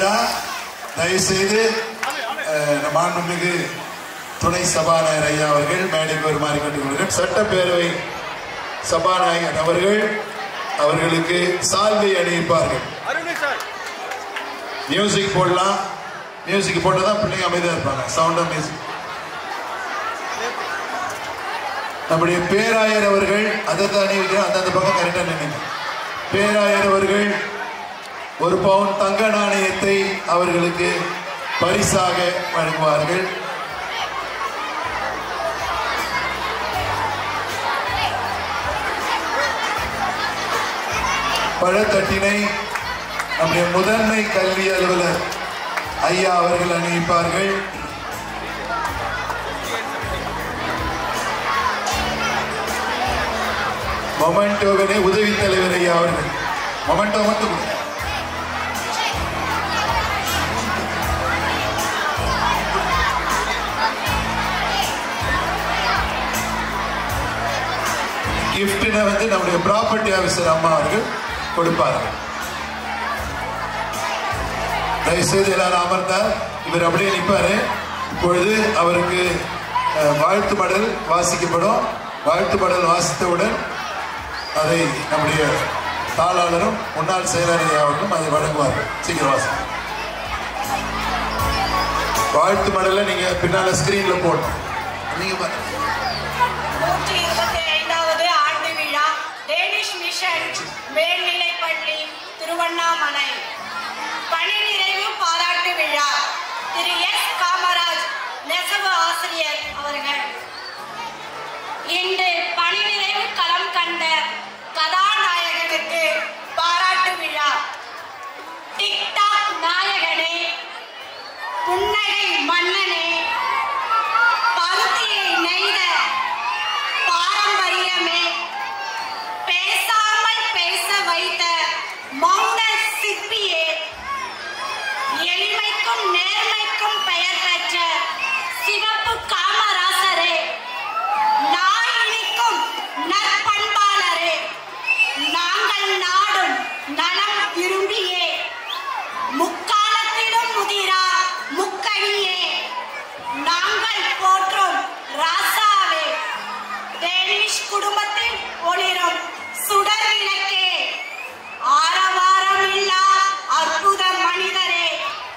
விழா தயவுசெய்து அஹ், நம் மாண்புமிகு துணை சபாநாயகர் ஐயா அவர்கள் மேடைக்கு வருமாறு கேட்டுக்கொள்கிறேன் சட்டப்பேரவை சபாநாயகர் அவர்கள் அவர்களுக்கு சால்வை அணிவிப்பார்கள் மியூசிக் போடலாம் மியூசிக் போட்டால் தான் பிள்ளைங்க அமைதியாக இருப்பாங்க சவுண்டாக மியூசிக் நம்முடைய பேராயர் அவர்கள் அதை தான் அணிவிக்கிறோம் அந்தந்த பக்கம் கரெக்டாக நின்னுங்க பேராயர் அவர்கள் ஒரு பவுன் தங்க நாணயத்தை அவர்களுக்கு பரிசாக வழங்குவார்கள் பழத்தட்டினை நம்முடைய முதன்மை கல்வி அலுவலர் ஐயா அவர்கள் அணிவிப்பார்கள் மொமெண்டோவினை உதவி தலைவர் ஐயா அவர்கள் மொமெண்டோ மட்டும் கொடுங்க. கிஃப்ட்னா வந்து நம்முடைய ப்ராப்பர்ட்டி ஆஃபீஸர் அம்மா அவர்கள் கொடுப்பார்கள் தயவுசெய்து எல்லாரும் அமர்ந்தால் இவர் அப்படியே நிற்பாரு இப்பொழுது அவருக்கு அஹ், வாழ்த்து மடல் வாசிக்கப்படும் வாழ்த்து மடல் வாசித்தவுடன் அதை நம்முடைய தாளாளரும் முன்னாள் செயலாளர் அவர்களும் அதை வழங்குவார்கள் சீக்கிரம் வாசி வாழ்த்து மடலை நீங்க பின்னால ஸ்கிரீன்ல போடணும் நீங்க பாருங்க. நூற்றி இருபத்தி ஐந்தாவது ஆண்டு விழா டேனிஷ் மிஷன் மேல்நிலைப்பள்ளி திருவண்ணாமலை பணி நிறைவு பாராட்டு விழா திரு எஸ் காமராஜ் நெசவு ஆசிரியர் அவர்கள் இன்று பணி நிறைவு களம் கண்ட கதாநாயகனுக்கு பாராட்டு விழா டிக்டாக் நாயகனே புன்னகை மன்னனே பருத்தியை நெய்த பாரம்பரியமே பேசாமல் பேச வைத்த மௌன சிற்பியே எளிமைக்கும் நேர்மைக்கும் பெயர் பெற்ற சிவப்பு காமராசரே நாயினிக்கும் நற்பண்பாளரே நாங்கள் நாடும் நலம் விரும்பியே முக்காலத்திலும் முதிரா முக்கணியே நாங்கள் போற்றும் ராசாவே டேனிஷ் குடும்பத்தில் ஒளிரும் சுடர் விளக்கே ஆரவாரம் இல்லா அற்புத மனிதரே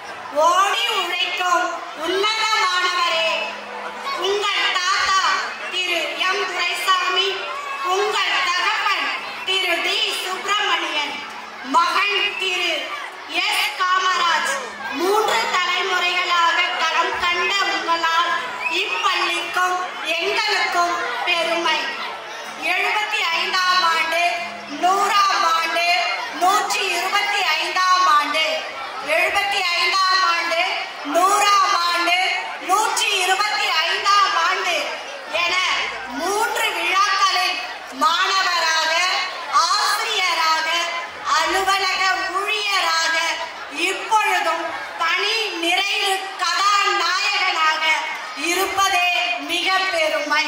ஓடி உழைக்கும் உன்னதமானவரே உங்கள் தாத்தா திரு எம் துரைசாமி உங்கள் தகப்பன் திரு டி சுப்பிரமணியன் மகன் திரு எஸ் காமராஜ் மூன்று தலைமுறைகளாக களம் கண்ட உங்களால் இப்பள்ளிக்கும் எங்களுக்கும் பெருமை எழுபத்தி ஐந்தாம் ஆண்டு நூறாம் ஆண்டு நூற்றி இருபத்தி ஐந்தாம் ஆண்டு எழுபத்தி ஐந்தாம் ஆண்டு நூறாம் ஆண்டு நூற்றி இருபத்தி ஐந்தாம் ஆண்டு என மூன்று விழாக்களில் மாணவராக ஆசிரியராக அலுவலக ஊழியராக இப்பொழுதும் பணி நிறைவு கதாநாயகனாக இருப்பதே மிக பெருமை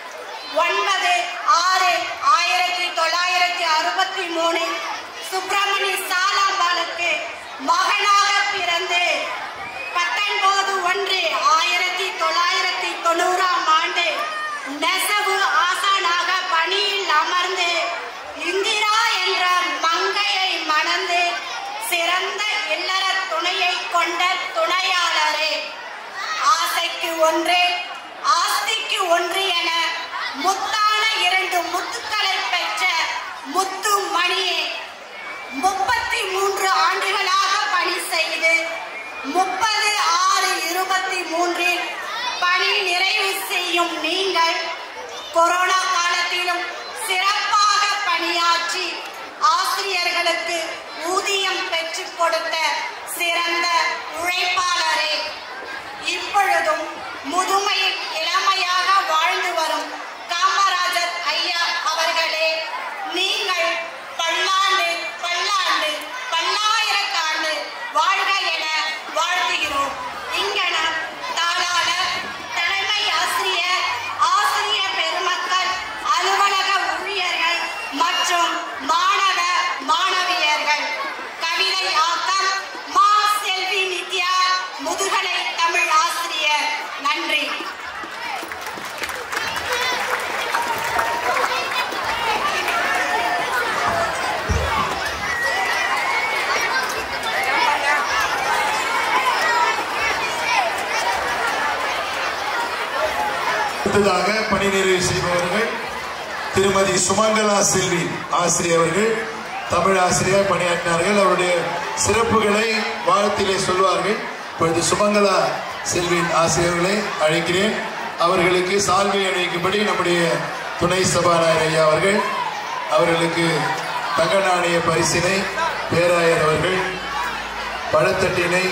ஒன்பது ஆறு ஆயிரத்தி தொள்ளாயிரத்தி அறுபத்தி மூணு சுப்பிரமணி சாலாம்பாளுக்கு மகனாக பிறந்து பத்தொன்பது ஒன்று ஆயிரத்தி தொள்ளாயிரத்தி தொண்ணூறாம் ஆண்டு நெசவு ஆசானாக பணியில் அமர்ந்து இந்திரா என்ற மங்கையை மணந்து சிறந்த இல்லற துணையை கொண்ட துணையாளரே ஆசைக்கு ஒன்று ஆஸ்திக்கு ஒன்று என முத்தான இரண்டு முத்துக்களை பெற்ற முத்து மணியே முப்பத்தி மூன்று ஆண்டுகளாக பணி செய்து முப்பது ஆறு இருபத்தி மூன்றில் பணி நிறைவு செய்யும் நீங்கள் கொரோனா காலத்திலும் சிறப்பாக பணியாற்றி ஆசிரியர்களுக்கு ஊதியம் பெற்றுக் கொடுத்த சிறந்த உழைப்பாளரே இப்பொழுதும் முதுமையில் இளமையாக வாழ்ந்து வரும் காமராஜர் ஐயா அவர்களே நீங்கள் பல்லாண்டு பல்லாண்டு பல்லாயிரத்தாண்டு வாழ்க என வாழ்த்துகிறோம் இங்கன தாளாளர் தலைமை ஆசிரியர் ஆசிரியர் பெருமக்கள் அலுவலக ஊழியர்கள் மற்றும் மாணவ மாணவியர்கள் கவிதை ஆக்கம் மா செல்வி அடுத்ததாக பணி நிறைவு செய்பவர்கள் திருமதி சுமங்கலா செல்வி ஆசிரியர் அவர்கள் தமிழ் ஆசிரியர் பணியாற்றினார்கள் அவருடைய சிறப்புகளை வாழ்த்திலே சொல்வார்கள் இப்பொழுது சுமங்கலா செல்வியின் ஆசிரியர்களை அழைக்கிறேன் அவர்களுக்கு சால்வை அணிவிக்கும்படி நம்முடைய துணை சபாநாயகர் ஐயா அவர்கள் அவர்களுக்கு தங்க நாணய பரிசினை பேராயர் அவர்கள் பழத்தட்டினை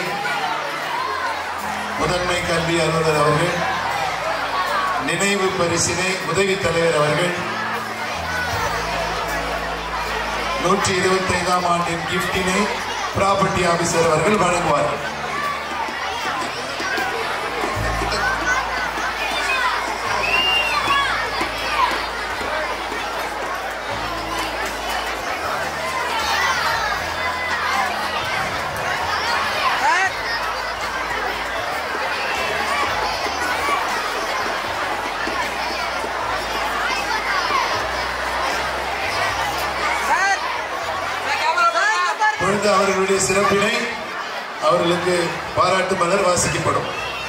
முதன்மை கல்வி அலுவலர் அவர்கள் நினைவு பரிசினை உதவி தலைவர் அவர்கள் நூற்றி இருபத்தி ஐந்தாம் ஆண்டின் கிஃப்டினை ப்ராப்பர்ட்டி ஆபீசர் அவர்கள் வழங்குவார்கள் பொழுது அவர்களுடைய சிறப்பினை அவர்களுக்கு பாராட்டு மலர் வாசிக்கப்படும்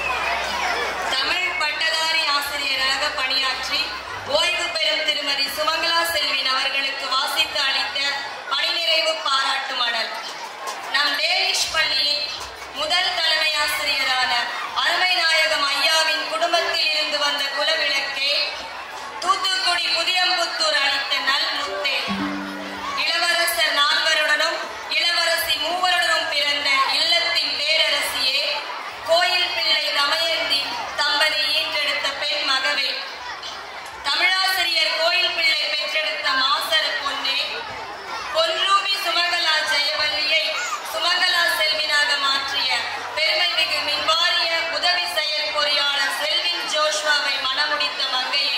தமிழ் பட்டதாரி ஆசிரியராக பணியாற்றி ஓய்வு பெறும் திருமதி சுமங்கலா செல்வின் அவர்களுக்கு வாசித்து அளித்த பணிநிறைவு பாராட்டு மடல் நம் டேனிஷ் பள்ளியின் முதல் தலைமை ஆசிரியரான அருமை நாயகம் ஐயாவின் குடும்பத்தில் இருந்து வந்த குலவிளக்கே தூத்துக்குடி புதியம்புத்தூர் அளித்த நல் முத்தே இளவரசர் நால்வருடனும் இளவரசி மூவருடனும் பிறந்த இல்லத்தின் பேரரசியே கோயில் பிள்ளை தமயந்தி தம்பதி ஈன்றெடுத்த பெண் மகவே தமிழாசிரியர் கோயில் பிள்ளை பெற்றெடுத்த மாசர பொன்னே பொன்ரூபி சுமங்கலா ஜெயவல்லியை சுமங்கலா செல்வினாக மாற்றிய பெருமை மிகு மின்வாரிய உதவி செயல் பொறியாளர் செல்வின் ஜோஷ்வாவை மணமுடித்த மங்கையே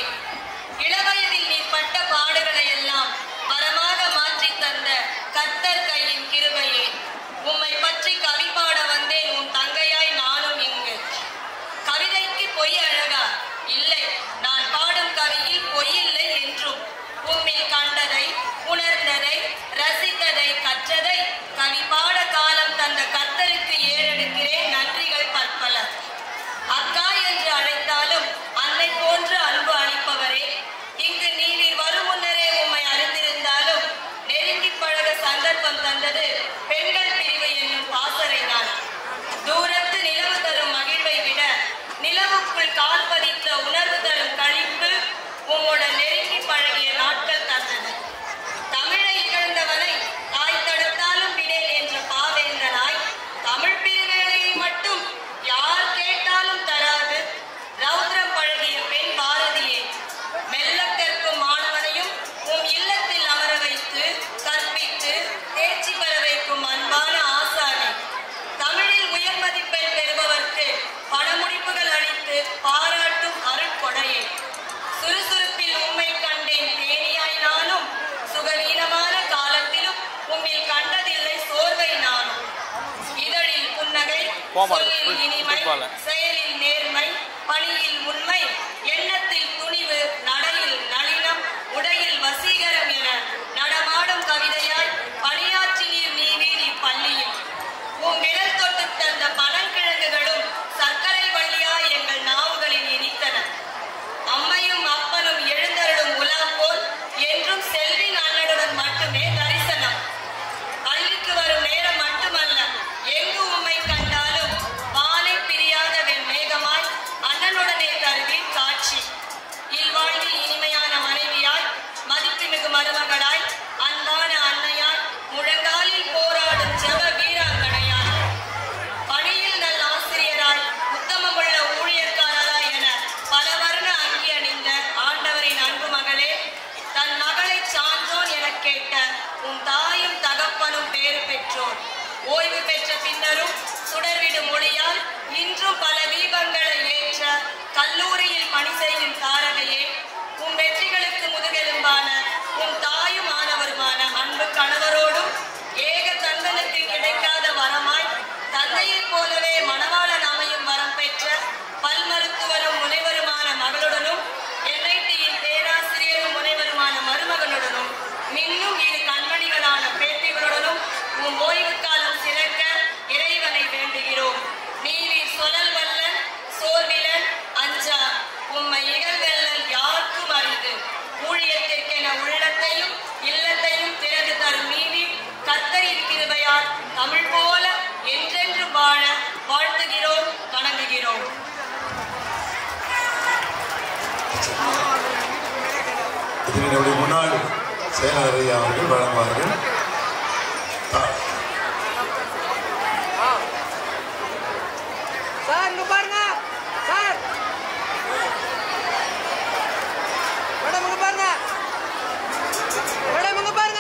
இளவயதில் நீ பட்ட பாடுகளை எல்லாம் வரமாக மாற்றி தந்த கத்தர் கையின் கிருபையே உம்மை பற்றி கவி பாட வந்தேன் உன் தங்கையாய் நானும் இங்கு கவிதைக்கு பொய் அழகா இல்லை நான் பாடும் கவியில் பொய் இல்லை என்றும் உம்மில் கண்டதை உணர்ந்ததை ரசித்ததை கற்றதை கவி பாட காலம் தந்த கர்த்தருக்கு ஏறெடுக்கிறேன் நன்றிகள் பற்பல அக்கா என்று அழைத்தாலும் அன்னை போன்று அன்பு அளிப்பவரே இங்கு நீர் வரும் முன்னரே உம்மை அறிந்திருந்தாலும் நெருங்கி பழக சந்தர்ப்பம் தந்தது பெண்கள் பிரிவு என்னும் பாசறை தான் தூரத்து நிலவு தரும் மகிழ்வை விட நிலவுக்குள் கால் பதித்த உணர்வு தரும் களிப்பு உம்முடன் நெருங்கி பழகிய நாட்கள் தந்தது தமிழை இகழ்ந்தவனை தாய் தடுத்தாலும் விடேன் என்ற பாவேந்தனாய் தமிழ் பிரிவேலையை மட்டும் யார் கேட்டாலும் தராது ரௌத்ரம் பழகிய பெண் பாரதியே மெல்ல கற்கும் மாணவனையும் உம் இல்லத்தில் அமர வைத்து கற்பித்து தேர்ச்சி பெற வைக்கும் அன்பான ஆசானே தமிழில் உயர் மதிப்பெண் பெறுபவர்க்கு பணமுடிப்புகள் அளித்து பாராட்டும் அருட்கொடையே சுறுசுறுப்பில் உம்மை கண்டேன் தேனியாய் நானும் சுகவீனமான காலத்திலும் உம்மில் கண்டதில்லை சோர்வை நானும் இதழில் புன்னகை போமாடு, சொல்லில் புல்- இனிமை புல்பால. செயலில் நேர்மை பணியில் உண்மை எண்ணத்தில் துணிவு நடையில் நளினம் உடையில் வசீகரம் என நடமாடும் கவிதையாய் பணியாற்றினீர் நீ வீதி பள்ளியில் உன் விரல் தொட்டு தந்த பனங்கிழங்குகளும் சர்க்கரை வள்ளியாய் எங்கள் நாவுகளில் இனித்தன அம்மையும் அப்பனும் எழுந்தருளும் உலா போல் என்றும் செல்வின் அண்ணனுடன் மட்டுமே தரிசனம் பள்ளிக்கு வரும் நேரம் மட்டுமல்ல எங்கு உம்மை கண்டாலும் வானை பிரியாத வெண் மேகமாய் அண்ணனுடனே தருவீர் காட்சி இல்வாழ்வில் இனிமையான மனைவியாய் மதிப்புமிகு மருமகளாய் அன்பான அன்னையாய் முழங்காலில் போராடும் ஜெப வீராங்கனையாய் பணியில் நல்ல ஆசிரியராய் உத்தமமுள்ள ஊழியர்காரராய் என பல வர்ண அங்கி அணிந்த ஆண்டவரின் அன்பு மகளே தன் மகளை சான்றோன் எனக் கேட்ட உன் தாயும் தகப்பனும் பேறு பெற்றோர் ஓய்வு பெற்ற பின்னரும் சுடர்விடும் ஒளியால் இன்றும் பல தீபங்களை ஏற்ற கல்லூரியில் பணி செய்யும் தாரகையே உன் வெற்றிகளுக்கு முதுகெலும்பான உன் தாயும் ஆனவருமான அன்பு கணவரோடும் ஏக தந்தனுக்கு கிடைக்காத வரமாய் தந்தையைப் போலவே மணவாளன் அமையும் வரம் பெற்ற பல் மருத்துவரும் முனைவருமான மகளுடனும் என்ஐடியின் பேராசிரியரும் முனைவருமான மருமகனுடனும் மின்னும் இரு கண்மணிகளான பேத்திகளுடனும் உன் ஓய்வு காலம் சிறக்க இறைவனை வேண்டுகிறோம் நீ சொலல் வல்லன் சோர்விலன் அஞ்சா உம்மை இகழ்வெல்ல தமிழ் போல என்றென்று வாழ வாழ்த்துகிறோம் வணங்குகிறோம் இதனுடைய முன்னாள் செயலாளர் ஐயா அவர்கள் வழங்குவார்கள் ஆ, சார் இங்க பாருங்க சார் மேடம் இங்க பாருங்க மேடம் இங்க பாருங்க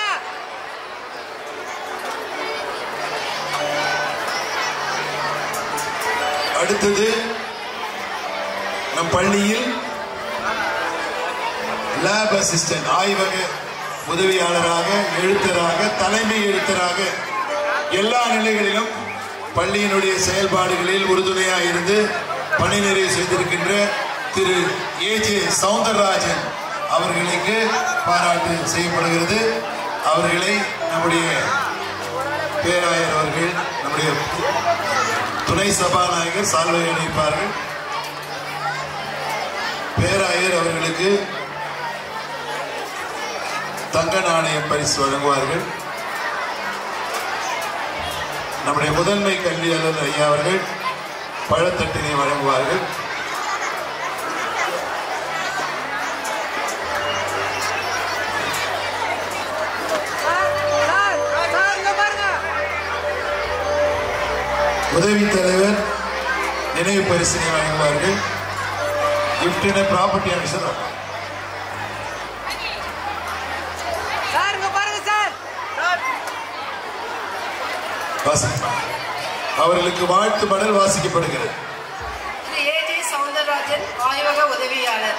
அடுத்தது நம் பள்ளியில் லேப் அசிஸ்டன்ட் ஆய்வக உதவியாளராக எழுத்தராக தலைமை எழுத்தராக எல்லா நிலைகளிலும் பள்ளியினுடைய செயல்பாடுகளில் உறுதுணையாக இருந்து பணி நிறைவு செய்திருக்கின்ற திரு ஏஜே சவுந்தரராஜன் அவர்களுக்கு பாராட்டு செய்யப்படுகிறது அவர்களை நம்முடைய பேராயர் அவர்கள் நம்முடைய துணை சபாநாயகர் சால்வை அணிவிப்பார்கள் பேராயர் அவர்களுக்கு தங்க நாணய பரிசு வழங்குவார்கள் நம்முடைய முதன்மை கல்வி அலுவலர் ஐயா அவர்கள் பழத்தட்டினை வழங்குவார்கள் சார் சார் சார் இங்க பாருங்க உதவி தலைவர் நினைவு பரிசினை வழங்குவார்கள் கிஃப்டின ப்ராப்பர்ட்டி ஆஃபீஸர் சார் இங்க பாருங்க சார் சார் வாசி அவர்களுக்கு வாழ்த்து மடல் வாசிக்கப்படுகிறது திரு ஏஜே சவுந்தரராஜன் ஆய்வக உதவியாளர்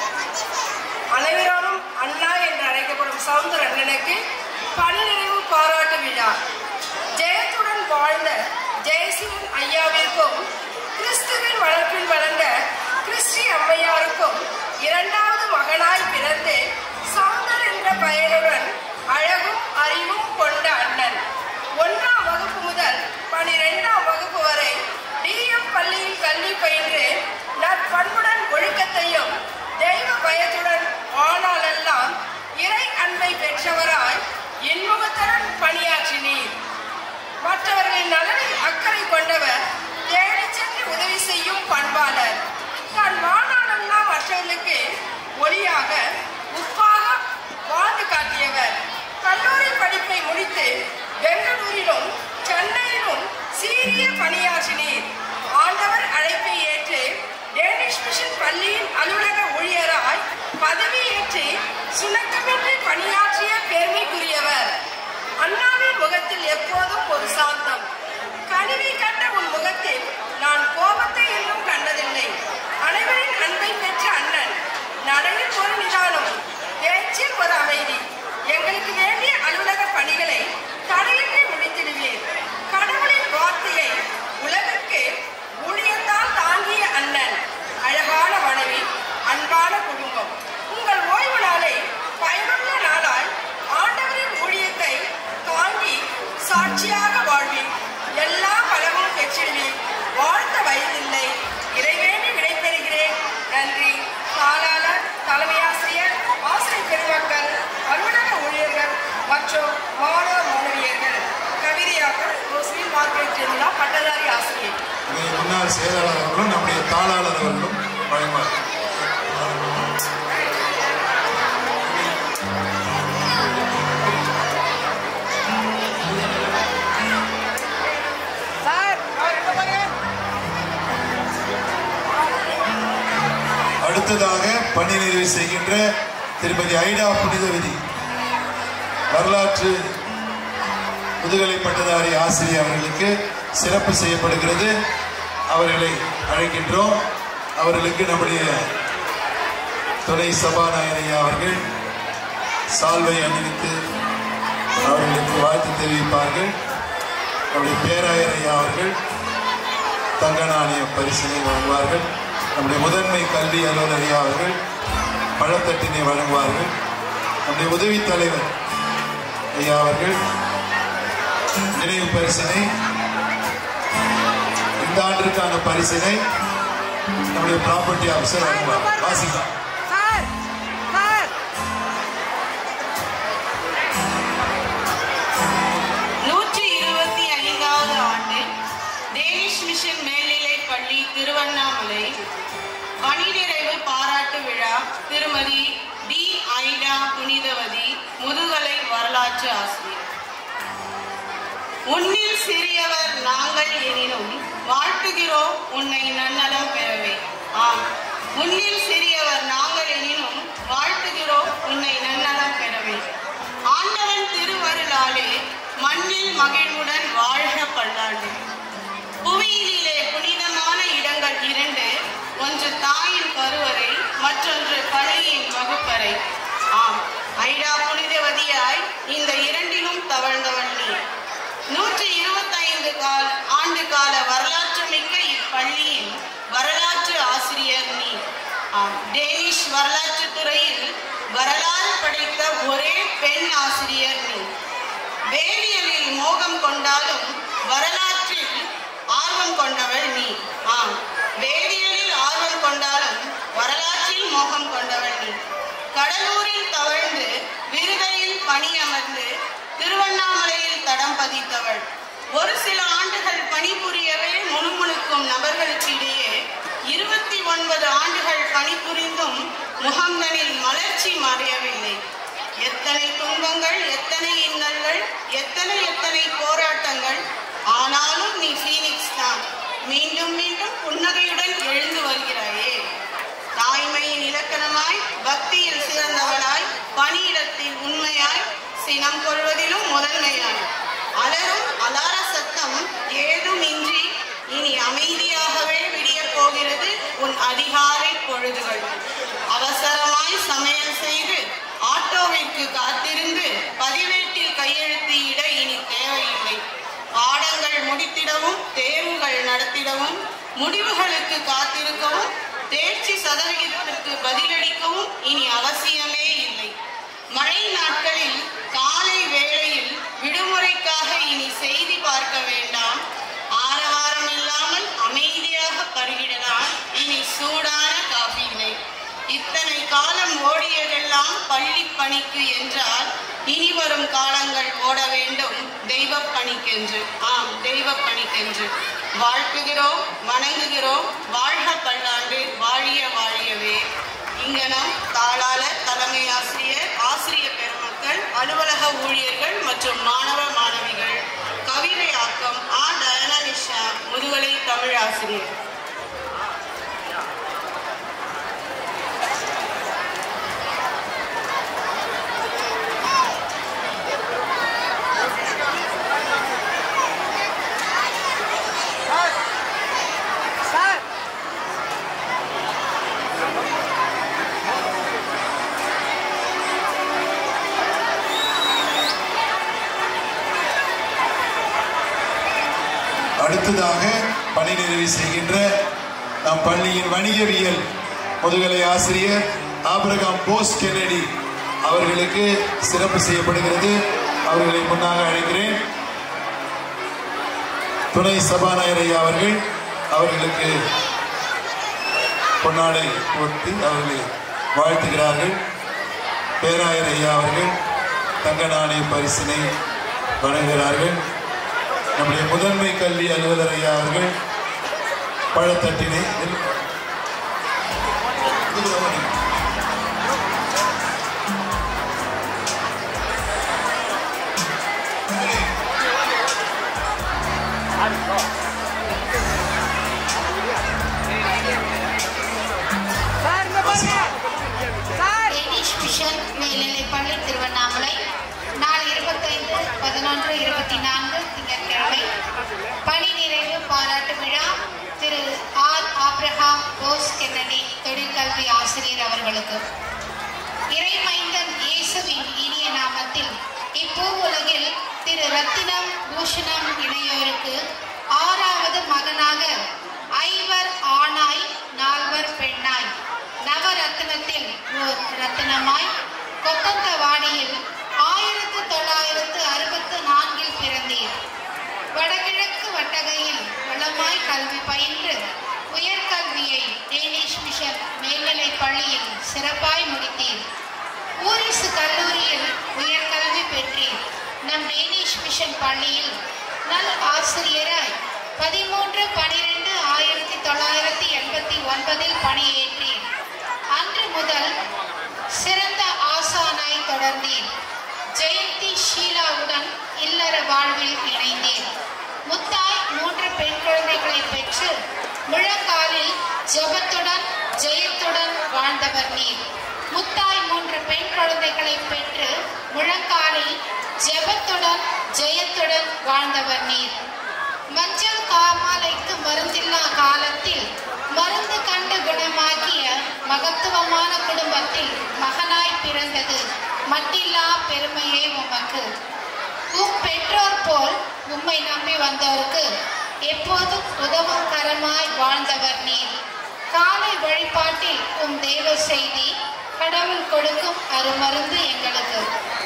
அனைவராலும் அண்ணா என்று அழைக்கப்படும் சவுந்தர அண்ணனுக்கு பணி நிறைவு பாராட்டு விழா ஜெயத்துடன் வாழ்ந்த ஜெயசிவன் ஐயாவிற்கும் கிறிஸ்துவின் வளர்ப்பில் வளர்ந்த கிறிஸ்டி அம்மையாருக்கும் இரண்டாவது மகனாய் பிறந்து சவுந்தர் என்ற பெயருடன் அழகும் அறிவும் கொண்ட அண்ணன் ஒன்றாம் வகுப்பு முதல் பனிரெண்டாம் வகுப்பு வரை டிஎம் பள்ளியில் கல்வி பயின்று நற்பண்புடன் ஒழுக்கத்தையும் தெய்வ பயத்துடன் வாழ்நாளெல்லாம் இறை அன்பை பெற்றவராய் இன்முகத்துடன் பணியாற்றினீர் மற்றவர்களின் நலனில் அக்கறை கொண்டவர் தேடிச் சென்று உதவி செய்யும் பண்பாளர் தன் வாழ்நாளெல்லாம் மற்றவர்களுக்கு ஒளியாக உப்பாக வாழ்ந்து காட்டியவர் கல்லூரி படிப்பை முடித்து பெங்களூரிலும் சென்னையிலும் சீரிய பணியாற்றினீர் ஆண்டவர் அழைப்பை ஏற்று டேனிஷ் மிஷன் பள்ளியின் அலுவலக ஊழியராய் பதவியேற்று சுணக்கமின்றி பணியாற்றிய பெருமைக்குரியவர் அண்ணாவின் முகத்தில் எப்போதும் ஒரு சாந்தம் கனிவை கண்ட உன் முகத்தில் நான் கோபத்தை இன்னும் கண்டதில்லை அனைவரின் அன்பை பெற்ற அண்ணன் நடையில் ஒரு நிதானம் பேச்சில் ஒரு அமைதி எங்களுக்கு வேண்டிய அலுவலக பணிகளை தடையின்றி முடித்திடுவீர் கடவுளின் வார்த்தையை உலகிற்கு ஊழியத்தால் தாங்கிய அண்ணன் அழகான மனைவி அன்பான குடும்பம் உங்கள் ஓய்வு நாளை பயனுள்ள நாளாய் ஆண்டவரின் ஊழியத்தை தாங்கி சாட்சியாக வாழ்வீர் எல்லா பலமும் பெற்றிடுவீர் வாழ்த்த வயதில்லை இறைவேண்டி விடைபெறுகிறேன் நன்றி தாளாளர் தலைமையாசிரியர் ஆசிரியர் பெருமக்கள் அலுவலக ஊழியர்கள் மற்றும் மாணவ மாணவியர்கள் கவிதையாளர் ரோஸ்லின் மார்க்கெட் ஜெமிலா பட்டதாரி ஆசிரியர் இதை முன்னாள் செயலாளர் அவர்களும் நம்முடைய தாளாளர் அவர்களும் வழங்குவார்கள் சார் சார் இங்க பாருங்க அடுத்ததாக பணி நிறைவு செய்கின்ற திருமதி ஐடா புனிதவதி வரலாற்று முதுகலை பட்டதாரி ஆசிரியர் அவர்களுக்கு சிறப்பு செய்யப்படுகிறது அவர்களை அழைக்கின்றோம் அவர்களுக்கு நம்முடைய துணை சபாநாயகர் ஐயா அவர்கள் சால்வை அணிவித்து அவர்களுக்கு வாழ்த்து தெரிவிப்பார்கள் நம்முடைய பேராயர் ஐயா அவர்கள் தங்க நாணய பரிசினை வழங்குவார்கள் நம்முடைய முதன்மை கல்வி அலுவலர் ஐயா அவர்கள் பழத்தட்டினை வழங்குவார்கள் நம்முடைய உதவி தலைவர் ஐயா அவர்கள் நினைவு பரிசினை இந்த ஆண்டிற்கான பரிசினை நம்முடைய ப்ராப்பர்ட்டி ஆஃபீஸர் வழங்குவார் வாசிக்கலாம் சார் சார் நூற்றி இருபத்தி ஐந்தாவது உன்னில் சிறியவர் நாங்கள் எனினும் வாழ்த்துகிறோம் உன்னை நன்னலம் பெறவே ஆம் உன்னில் சிறியவர் நாங்கள் எனினும் வாழ்த்துகிறோம் உன்னை நன்னலம் பெறவே ஆண்டவன் திருவருளாலே மண்ணில் மகிழ்வுடன் வாழ்க பல்லாண்டு புவியிலே புனிதமான இடங்கள் இரண்டு ஒன்று தாயின் கருவறை மற்றொன்று பள்ளியின் வகுப்பறை ஆம் ஐடா புனிதவதியாய் இந்த இரண்டிலும் தவழ்ந்தவள் நீ நூற்றி இருபத்தைந்து கால ஆண்டு கால வரலாற்று மிக்க இப்பள்ளியின் வரலாற்று ஆசிரியர் நீ ஆம் டேனிஷ் வரலாற்று துறையில் வரலாறு படைத்த ஒரே பெண் ஆசிரியர் நீ வேதியியலில் மோகம் கொண்டாலும் வரலாற்றில் ஆர்வம் கொண்டவள் நீ ஆம் வேதியியலில் ஆர்வம் கொண்டாலும் வரலாற்றில் மோகம் கொண்டவள் நீ கடலூரில் தவழ்ந்து விருதையில் பணியமர்ந்து திருவண்ணாமலையில் தடம் பதித்தவள் ஒரு சில ஆண்டுகள் பணிபுரியவே முணுமுணுக்கும் நபர்களுக்கு இடையே இருபத்தி ஒன்பது ஆண்டுகள் பணிபுரிந்தும் முகந்தனில் மலர்ச்சி மறையவில்லை எத்தனை துன்பங்கள் எத்தனை இன்னல்கள் எத்தனை எத்தனை போராட்டங்கள் ஆனாலும் நீ ஃபீனிக்ஸ் தான் மீண்டும் மீண்டும் புன்னகையுடன் எழுந்து வருகிறாயே தாய்மையின் இலக்கணமாய் பக்தியில் சிறந்தவளாய் பணியிடத்தில் உண்மையாய் சினம் கொள்வதிலும் முதன்மையாய் அலரும் அலார சத்தம் ஏதும் இன்றி இனி அமைதியாகவே விடியப் போகிறது உன் அதிகாலை பொழுதுகள் அவசரமாய் சமையல் செய்து ஆட்டோவிற்கு காத்திருந்து பதிவேட்டில் கையெழுத்து இட இனி தேவையில்லை பாடங்கள் முடித்திடவும் தேர்வுகள் நடத்திடவும் முடிவுகளுக்கு காத்திருக்கவும் தேர்ச்சி சதவிகிதத்திற்கு பதிலளிக்கவும் இனி அவசியமே இல்லை மழை நாட்களில் காலை வேளையில் விடுமுறைக்காக இனி செய்தி பார்க்க வேண்டாம் ஆரவாரம் இல்லாமல் அமைதியாக பருகிடலாம் இனி சூடான காபியினை இத்தனை காலம் ஓடியதெல்லாம் பள்ளி பணிக்கு என்றால் இனி வரும் காலங்கள் ஓட வேண்டும் தெய்வ பணிக்கென்று ஆம் தெய்வ பணிக்கென்று வாழ்த்துகிறோம் வணங்குகிறோம் வாழ்க பல்லாண்டு வாழிய வாழியவே இங்கனம் தாளாளர் தலைமை ஆசிரியர் ஆசிரியர் பெருமக்கள் அலுவலக ஊழியர்கள் மற்றும் மாணவ மாணவிகள் கவிதை ஆக்கம் ஆ டயனா நிஷா முதுகலை தமிழ் ஆசிரியர் சார் அடுத்ததாக பணி நிறைவு செய்கின்ற நம் பள்ளியின் வணிகவியல் முதுகலை ஆசிரியர் ஆபிரகாம் போஸ் கென்னடி அவர்களுக்கு சிறப்பு செய்யப்படுகிறது அவர்களை முன்னாக அழைக்கிறேன் துணை சபாநாயகர் ஐயா அவர்கள் அவர்களுக்கு பொன்னாடை போட்டு அவர்களை வாழ்த்துகிறார்கள் பேராயர் ஐயா அவர்கள் தங்க நாணய பரிசினை வழங்குகிறார்கள் நம்முடைய முதன்மை கல்வி அலுவலர் ஐயா அவர்கள் பழத்தட்டினை சார் இங்க பாருங்க சார் டேனிஷ் மிஷன் மேல்நிலைப்பள்ளி திருவண்ணாமலை நாள் இருபத்தைந்து பதினொன்று இருபத்தி நான்கு திங்கட்கிழமை பணி நிறைவு பாராட்டு விழா திரு ஆர் ஆப்ரஹாம் போஸ் கென்னடி தொழிற்கல்வி ஆசிரியர் அவர்களுக்கு இறைமைந்தன் இயேசுவின் இனிய நாமத்தில் இப்பூ உலகில் திரு ரத்தினம் பூஷணம் இணையோருக்கு ஆறாவது மகனாக ஐவர் ஆணாய் நால்வர் பெண்ணாய் நவரத்னத்தில் ஓர் ரத்தினமாய் கொத்தந்தவாடியில் ஆயிரத்து தொள்ளாயிரத்து அறுபத்து நான்கில் பிறந்தீர் வடகிழக்கு வட்டகையில் வளமாய் கல்வி பயின்று உயர்கல்வியை டேனிஷ் மிஷன் மேல்நிலைப் பள்ளியில் சிறப்பாய் முடித்தீர் ஊரிசு கல்லூரியில் உயர்கல்வி பெற்றீர் நம் டேனிஷ் மிஷன் பள்ளியில் நல் ஆசிரியராய் பதிமூன்று பனிரெண்டு ஆயிரத்தி தொள்ளாயிரத்தி எண்பத்தி ஒன்பதில் பணியேற்றீர் அன்று முதல் சிறந்த ஆசானாய் தொடர்ந்தீர் ஜெயந்தி ஷீலாவுடன் இல்லற வாழ்வில் இணைந்தீர் முத்தாய் மூன்று பெண் குழந்தைகளை பெற்று முழங்காலில் ஜெபத்துடன் ஜெயத்துடன் வாழ்ந்தவர் நீர் முத்தாய் மூன்று பெண் குழந்தைகளை பெற்று முழங்காலில் ஜெபத்துடன் ஜெயத்துடன் வாழ்ந்தவர் நீர் மஞ்சள் காமாலைக்கு மருந்தில்லா காலத்தில் மருந்து கண்டு குணமாக்கிய மகத்துவமான குடும்பத்தில் மகனாய் பிறந்தது மட்டில்லா பெருமையே உமக்கு உம் பெற்றோர் போல் உம்மை நம்பி வந்தோருக்கு எப்போதும் உதவும் கரமாய் வாழ்ந்தவர் நீர் காலை வழிபாட்டில் உம் தேவ செய்தி கடவுள் கொடுக்கும் அருமருந்து எங்களுக்கு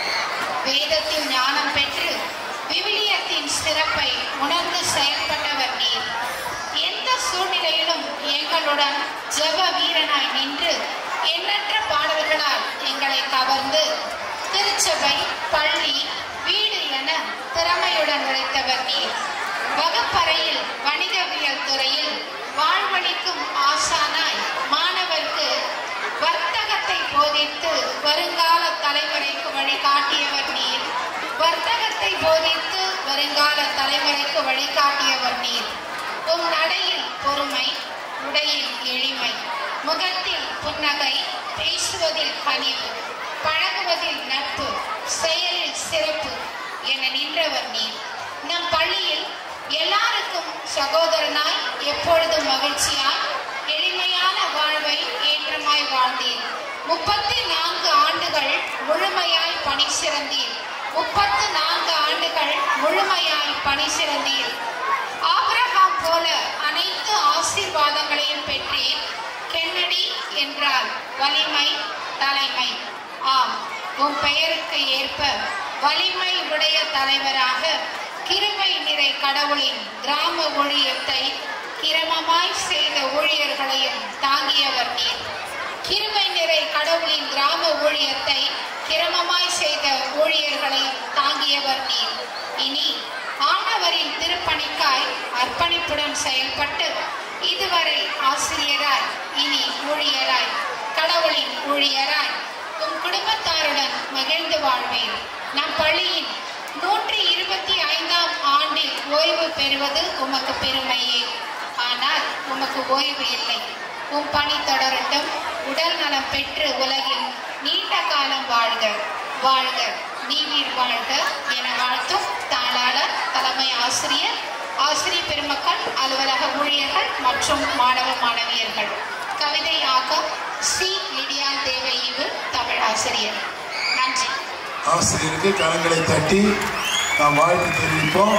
வேதத்தில் ஞானம் பெற்று விவிலியத்தின் சிறப்பை உணர்ந்து செயல்பட்டவர் நீர் எந்த சூழ்நிலையிலும் எங்களுடன் ஜெப வீரனாய் நின்று எண்ணற்ற பாடல்களால் எங்களை கவர்ந்து திருச்சபை பள்ளி வீடு என திறமையுடன் உழைத்தவர் நீர் வகுப்பறையில் வணிகவியல் துறையில் வாழ்வழிக்கும் ஆசானாய் மாணவர்க்கு வர்த்தகத்தை போதித்து வருங்கால தலைமுறைக்கு வழிகாட்டியவர் நீர் வர்த்தகத்தை போதித்து வருங்கால தலைமுறைக்கு வழிகாட்டியவர் நீர் உம் நடையில் பொறுமை உடையில் எளிமை முகத்தில் புன்னகை பேசுவதில் கனிவு பழகுவதில் நட்பு செயலில் சிறப்பு என நின்றவர் நீர் நம் பள்ளியில் எல்லாருக்கும் சகோதரனாய் எப்பொழுதும் மகிழ்ச்சியாய் எளிமையான வாழ்வை ஏற்றமாய் வாழ்ந்தீர் முப்பத்தி நான்கு ஆண்டுகள் முழுமையாய் பணி சிறந்தீர் முப்பத்து நான்கு ஆண்டுகள் முழுமையாய் பணி சிறந்தீர் ஆபிரகாம் போல அனைத்து ஆசீர்வாதங்களையும் பெற்றீர் கென்னடி என்றால் வலிமை தலைமை ஆம் உன் பெயருக்கு ஏற்ப வலிமை உடைய தலைவராக கிருபை நிறை கடவுளின் கிராம ஊழியத்தை கிரமமாய் செய்த ஊழியர்களையும் தாங்கியவர் நீர் கிருபை நிறை கடவுளின் கிராம ஊழியத்தை கிரமமாய் செய்த ஊழியர்களையும் தாங்கியவர் நீர் இனி ஆண்டவரின் திருப்பணிக்காய் அர்ப்பணிப்புடன் செயல்பட்டு இதுவரை ஆசிரியராய் இனி ஊழியராய் கடவுளின் ஊழியராய் உம் குடும்பத்தாருடன் மகிழ்ந்து வாழ்வேன் நம் பள்ளியின் நூற்றி இருபத்தி ஐந்தாம் ஆண்டில் ஓய்வு பெறுவது உமக்கு பெருமையே ஆனால் உமக்கு ஓய்வு இல்லை உம் பணி தொடரட்டும் உடல் நலம் பெற்று உலகில் நீண்ட காலம் வாழ்க வாழ்க நீவீர் வாழ்க என வாழ்த்தும் தாளாளர் தலைமை ஆசிரியர் ஆசிரியர் பெருமக்கள் அலுவலக ஊழியர்கள் மற்றும் மாணவ மாணவியர்கள் கவிதை ஆக்கம் சி லிடியா தேவையீவு தமிழ் ஆசிரியர் நன்றி ஆசிரியருக்கு கரங்களை தட்டி நாம் வாழ்த்து தெரிவிப்போம்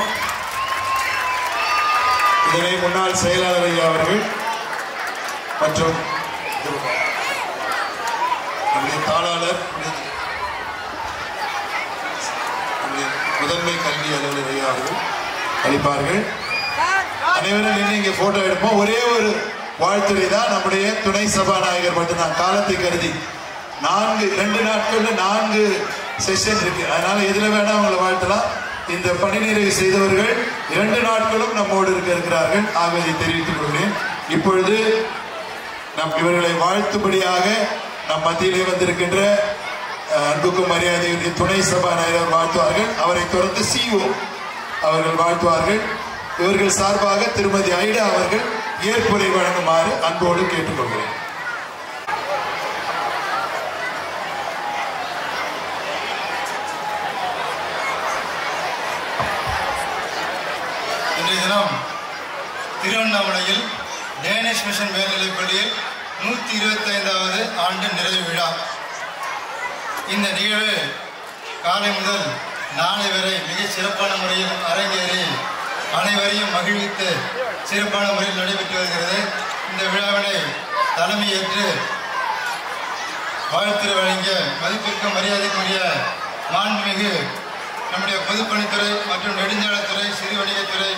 இதனை முன்னாள் செயலாளர் ஐயா அவர்கள் மற்றும் நம்முடைய தாளாளர் நம்முடைய முதன்மை கல்வி அலுவலர் ஐயா அவர்கள் அளிப்பார்கள் அனைவரும் நின்று இங்கே போட்டோ எடுப்போம் ஒரே ஒரு வாழ்த்துறை தான் நம்முடைய துணை சபாநாயகர் மட்டும்தான் காலத்தை கருதி நான்கு ரெண்டு நாட்கள்ல நான்கு செஷன் இருக்கு அதனால எதுல வேணா அவங்களை வாழ்த்தலாம் இந்த பணி நிறைவு செய்தவர்கள் இரண்டு நாட்களும் நம்மோடு இருக்க இருக்கிறார்கள் ஆகவே இதை தெரிவித்துக் கொள்கிறேன் இப்பொழுது நம் இவர்களை வாழ்த்தும்படியாக நம் மத்தியிலே வந்திருக்கின்ற அஹ், அன்புக்கும் மரியாதையுடைய துணை சபாநாயகர் வாழ்த்துவார்கள் அவரை தொடர்ந்து சிஓ அவர்கள் வாழ்த்துவார்கள் இவர்கள் சார்பாக திருமதி ஐடா அவர்கள் ஏற்புரை வழங்குமாறு அன்போடு கேட்டுக்கொள்கிறேன் இன்றைய தினம் திருவண்ணாமலையில் டேனிஷ் மிஷன் மேல்நிலைப் பள்ளியில் நூற்றி இருபத்தைந்தாவது ஆண்டு நிறைவு விழா இந்த நிகழ்வு காலை முதல் நாளை வரை மிக சிறப்பான முறையில் அரங்கேறி அனைவரையும் மகிழ்வித்து சிறப்பான முறையில் நடைபெற்று வருகிறது இந்த விழாவினை தலைமையேற்று வாழ்த்துறை வழங்கிய மதிப்பிற்கும் மரியாதைக்குரிய மாண்புமிகு நம்முடைய பொதுப்பணித்துறை மற்றும் நெடுஞ்சாலைத்துறை சிறு வணிகத்துறை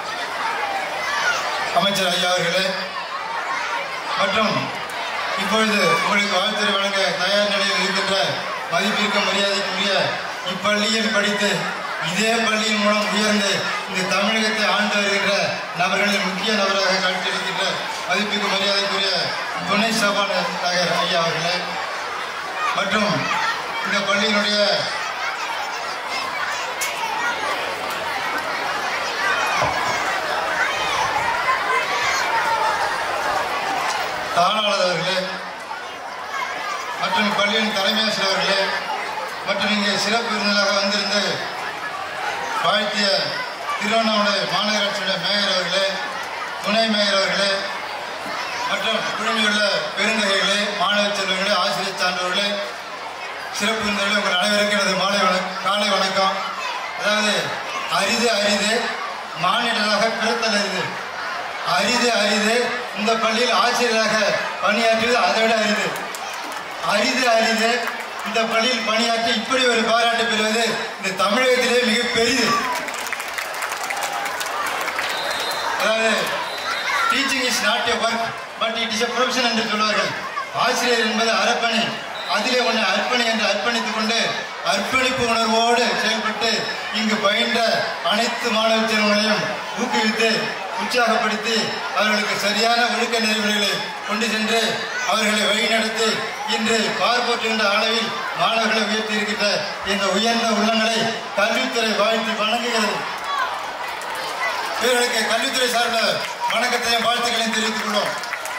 அமைச்சர் ஐயா அவர்களே மற்றும் இப்பொழுது உங்களுக்கு வாழ்த்துறை வழங்க தயார் நிலையில் இருக்கின்ற மதிப்பிற்கும் மரியாதைக்குரிய இப்பள்ளியில் படித்து இதே பள்ளியின் மூலம் உயர்ந்து இந்த தமிழகத்தை ஆண்டு வருகின்ற நபர்களின் முக்கிய நபராக காட்சியளிக்கின்ற மதிப்புக்கு மரியாதைக்குரிய துணை சபாநாயகர் ஐயா அவர்களே மற்றும் இந்த பள்ளியினுடைய தாளாளர் அவர்களே மற்றும் பள்ளியின் தலைமை ஆசிரியர் அவர்களே மற்றும் இங்கே சிறப்பு விருந்தினராக வந்திருந்து வாழ்த்திய திருவண்ணாமலை மாநகராட்சியுடைய மேயர் அவர்களே துணை மேயர் அவர்களே மற்றும் குழுமியுள்ள பெருந்தகைகளே மாணவ செல்வங்களே ஆசிரியர் சான்றவர்களே சிறப்பு விருந்தினர்களே உங்கள் அனைவருக்கும் எனது மாலை வணக்கம் காலை வணக்கம் அதாவது அரிது அரிது மானிடராக பிறத்தல் அரிது அரிது அரிது இந்த பள்ளியில் ஆசிரியராக பணியாற்றுவது அதை விட அரிது அரிது அரிது இந்த பள்ளியில் பணியாற்றி இப்படி ஒரு பாராட்டு பெறுவது இந்த தமிழகத்திலே மிக பெரிது அதாவது teaching is not a work but it is a profession என்று சொல்வார்கள் ஆசிரியர் என்பது அர்ப்பணி அதிலே ஒன்று அர்ப்பணி என்று அர்ப்பணித்துக் கொண்டு அர்ப்பணிப்பு உணர்வோடு செயல்பட்டு இங்கு பயின்ற அனைத்து மாணவ செல்வங்களையும் ஊக்குவித்து உற்சாகப்படுத்தி அவர்களுக்கு சரியான ஒழுக்க நெறிமுறைகளை கொண்டு சென்று அவர்களை வழிநடத்தி இன்று பார்ப்போற்றுகின்ற அளவில் மாணவர்களை உயர்த்தி இருக்கின்ற இந்த உயர்ந்த உள்ளங்களை கல்வித்துறை வாழ்த்து வணங்குகிறது இவர்களுக்கு கல்வித்துறை சார்ந்த வணக்கத்தையும் வாழ்த்துக்களையும் தெரிவித்துக் கொள்வோம்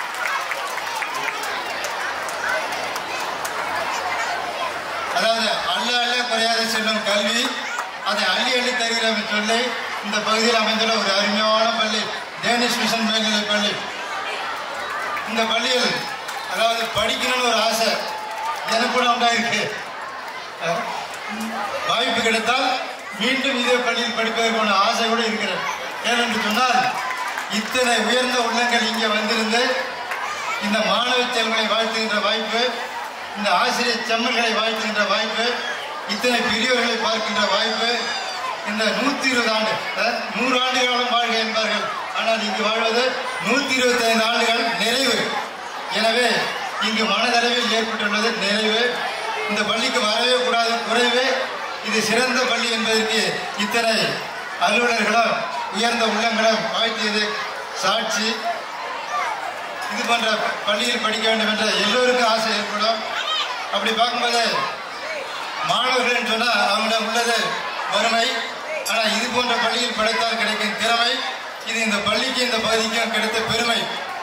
அதாவது அள்ள அள்ள குறையாத செல்லும் கல்வி அதை அள்ளி அள்ளி தருகிறோம் என்று சொல்லி இந்த பகுதியில் அமைந்துள்ள ஒரு அருமையான பள்ளி டேனிஷ் மிஷன் மேல்நிலைப் பள்ளி இந்த பள்ளியில் அதாவது படிக்கணும்னு ஒரு ஆசை எனக்கு கூட உண்டாயிருக்கு அஹ், வாய்ப்பு கிடைத்தால் மீண்டும் இதே பள்ளியில் படிப்பதற்கான ஆசை கூட இருக்கிறது ஏனென்று சொன்னால் இத்தனை உயர்ந்த உள்ளங்கள் இங்கே வந்திருந்து இந்த மாணவ செல்வங்களை வாழ்த்துகின்ற வாய்ப்பு இந்த ஆசிரியர் செம்மல்களை வாழ்த்துகின்ற வாய்ப்பு இத்தனை பெரியவர்களை பார்க்கின்ற வாய்ப்பு இந்த நூத்தி இருபது ஆண்டு அதாவது நூறு ஆண்டு காலம் வாழ்க என்பார்கள் ஆனால் இங்கு வாழ்வது நூத்தி இருபத்தி ஐந்து ஆண்டுகள் நிறைவு எனவே இங்கு மனதளவில் ஏற்பட்டுள்ளது நிறைவு இந்த பள்ளிக்கு வரவே கூடாது குறைவு இது சிறந்த பள்ளி என்பதற்கு இத்தனை அலுவலர்களும் உயர்ந்த உள்ளங்களும் வாழ்த்தியது சாட்சி இது போன்ற பள்ளியில் படிக்க வேண்டும் என்ற எல்லோருக்கும் ஆசை ஏற்படும் அப்படி பார்க்கும்போது மாணவர்கள் சொன்னால் அவங்களிடம் உள்ளது வறுமை ஆனால் இது போன்ற பள்ளியில் படித்தால் கிடைக்கும் திறமை இது இந்த பள்ளிக்கு இந்த பகுதிக்கும் கிடைத்த பெருமை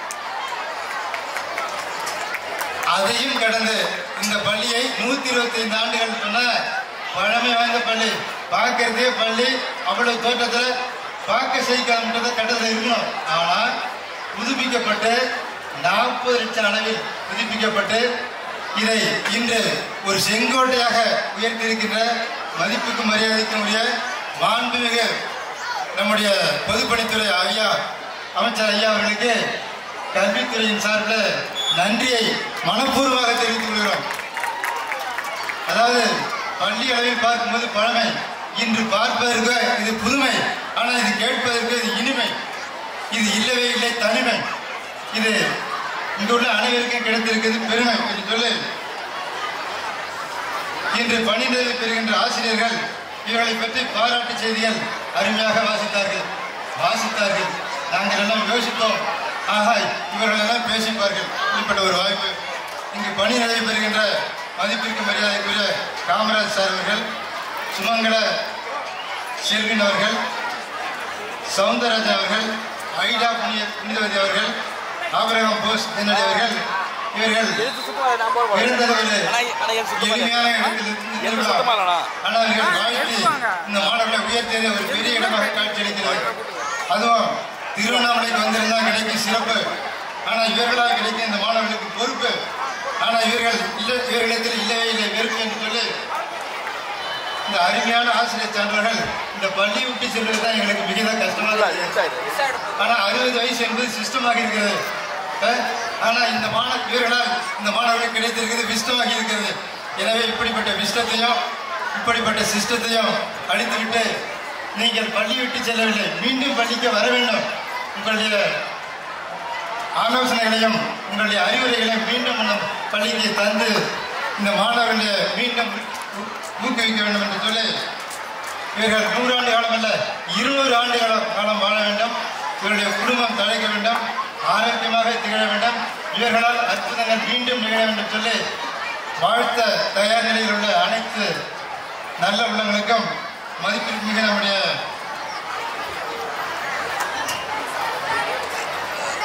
அதையும் கடந்து இந்த பள்ளியை நூத்தி இருபத்தி ஐந்து ஆண்டுகள் சொன்ன பழமை வாய்ந்த பள்ளி பார்க்கறதே பள்ளி அவ்வளவு தோற்றத்தில் பார்க்க செய்யக்காத கட்டத்தில் இருக்கணும் ஆனால் புதுப்பிக்கப்பட்டு நாற்பது லட்சம் அளவில் புதுப்பிக்கப்பட்டு இதை இன்று ஒரு செங்கோட்டையாக உயர்த்தியிருக்கின்ற மதிப்புக்கு மரியாதைக்கும் உரிய மாண்புமிகு நம்முடைய பொதுப்பணித்துறை ஐயா அமைச்சர் ஐயா அவர்களுக்கு கல்வித்துறையின் சார்பில் நன்றியை மனப்பூர்வமாக தெரிவித்துக் கொள்கிறோம் அதாவது பள்ளி அளவில் பார்க்கும்போது பழமை இன்று பார்ப்பதற்கு இது புதுமை ஆனால் இது கேட்பதற்கு இது இனிமை இது இல்லவே இல்லை தனிமை இது இங்குள்ள அனைவருக்கும் கிடைத்திருக்கிறது பெருமை என்று சொல்லி இன்று பணி நிறைவு பெறுகின்ற ஆசிரியர்கள் இவர்களை பற்றி பாராட்டு செய்திகள் அருமையாக வாசித்தார்கள் வாசித்தார்கள் நாங்கள் எல்லாம் யோசித்தோம் ஆஹா இவர்கள் எல்லாம் பேசிப்பார்கள் இப்படிப்பட்ட ஒரு வாய்ப்பு இங்கு பணி நிறைவு பெறுகின்ற மதிப்பிற்கு மரியாதைக்குரிய காமராஜ் சார் அவர்கள் சுமங்கல செல்வின் அவர்கள் சவுந்தரராஜன் அவர்கள் ஐடா புனித புனிதவதி அவர்கள் ஆபரகம் போஸ் தினடி அவர்கள் இவர்கள் இருந்தவர்களே எளிமையான இடத்தில் இருந்து திருவிழா. ஆனால் இவர்கள் வாழ்த்தி இந்த மாணவர்களை உயர்த்தியது ஒரு பெரிய இடமாக காட்சியளிக்கிறது அதுவும் திருவண்ணாமலைக்கு வந்திருந்தால் கிடைக்கும் சிறப்பு ஆனால் இவர்களால் கிடைக்கும் இந்த மாணவர்களுக்கு பொறுப்பு ஆனால் இவர்கள் இல்லை இவர்களிடத்தில் இல்லவே இல்லை வெறுப்பு என்று சொல்லி இந்த அருமையான ஆசிரியர் சான்றவர்கள் இந்த பள்ளி விட்டு செல்வது தான் எங்களுக்கு மிகவும் கஷ்டமாக இருக்கு ஆனா அறுபது வயசு என்பது சிஸ்டமாக இருக்கிறது அஹ், ஆனா இந்த மாணவ இவர்களால் இந்த மாணவர்களுக்கு கிடைத்திருக்கிறது விஷ்டமாகி இருக்கிறது எனவே இப்படிப்பட்ட விஷ்டத்தையும் இப்படிப்பட்ட சிஸ்டத்தையும் அடித்துவிட்டு நீங்கள் பள்ளி விட்டு செல்லவில்லை மீண்டும் பள்ளிக்கு வர வேண்டும் உங்களுடைய ஆலோசனைகளையும் உங்களுடைய அறிவுரைகளையும் மீண்டும் நம் பள்ளிக்கு தந்து இந்த மாணவர்களை மீண்டும் ஊ- ஊக்குவிக்க வேண்டும் என்று சொல்லி இவர்கள் நூறாண்டு காலம் அல்ல இருநூறு ஆண்டு காலம் காலம் வாழ வேண்டும் இவருடைய குடும்பம் தழைக்க வேண்டும் ஆரோக்கியமாக திகழ வேண்டும் இவர்களால் அற்புதங்கள் மீண்டும் நிகழ வேண்டும் சொல்லி வாழ்த்த தயார் நிலையில் உள்ள அனைத்து நல்ல உள்ளங்களுக்கும் மதிப்பிற்கு மிக நம்முடைய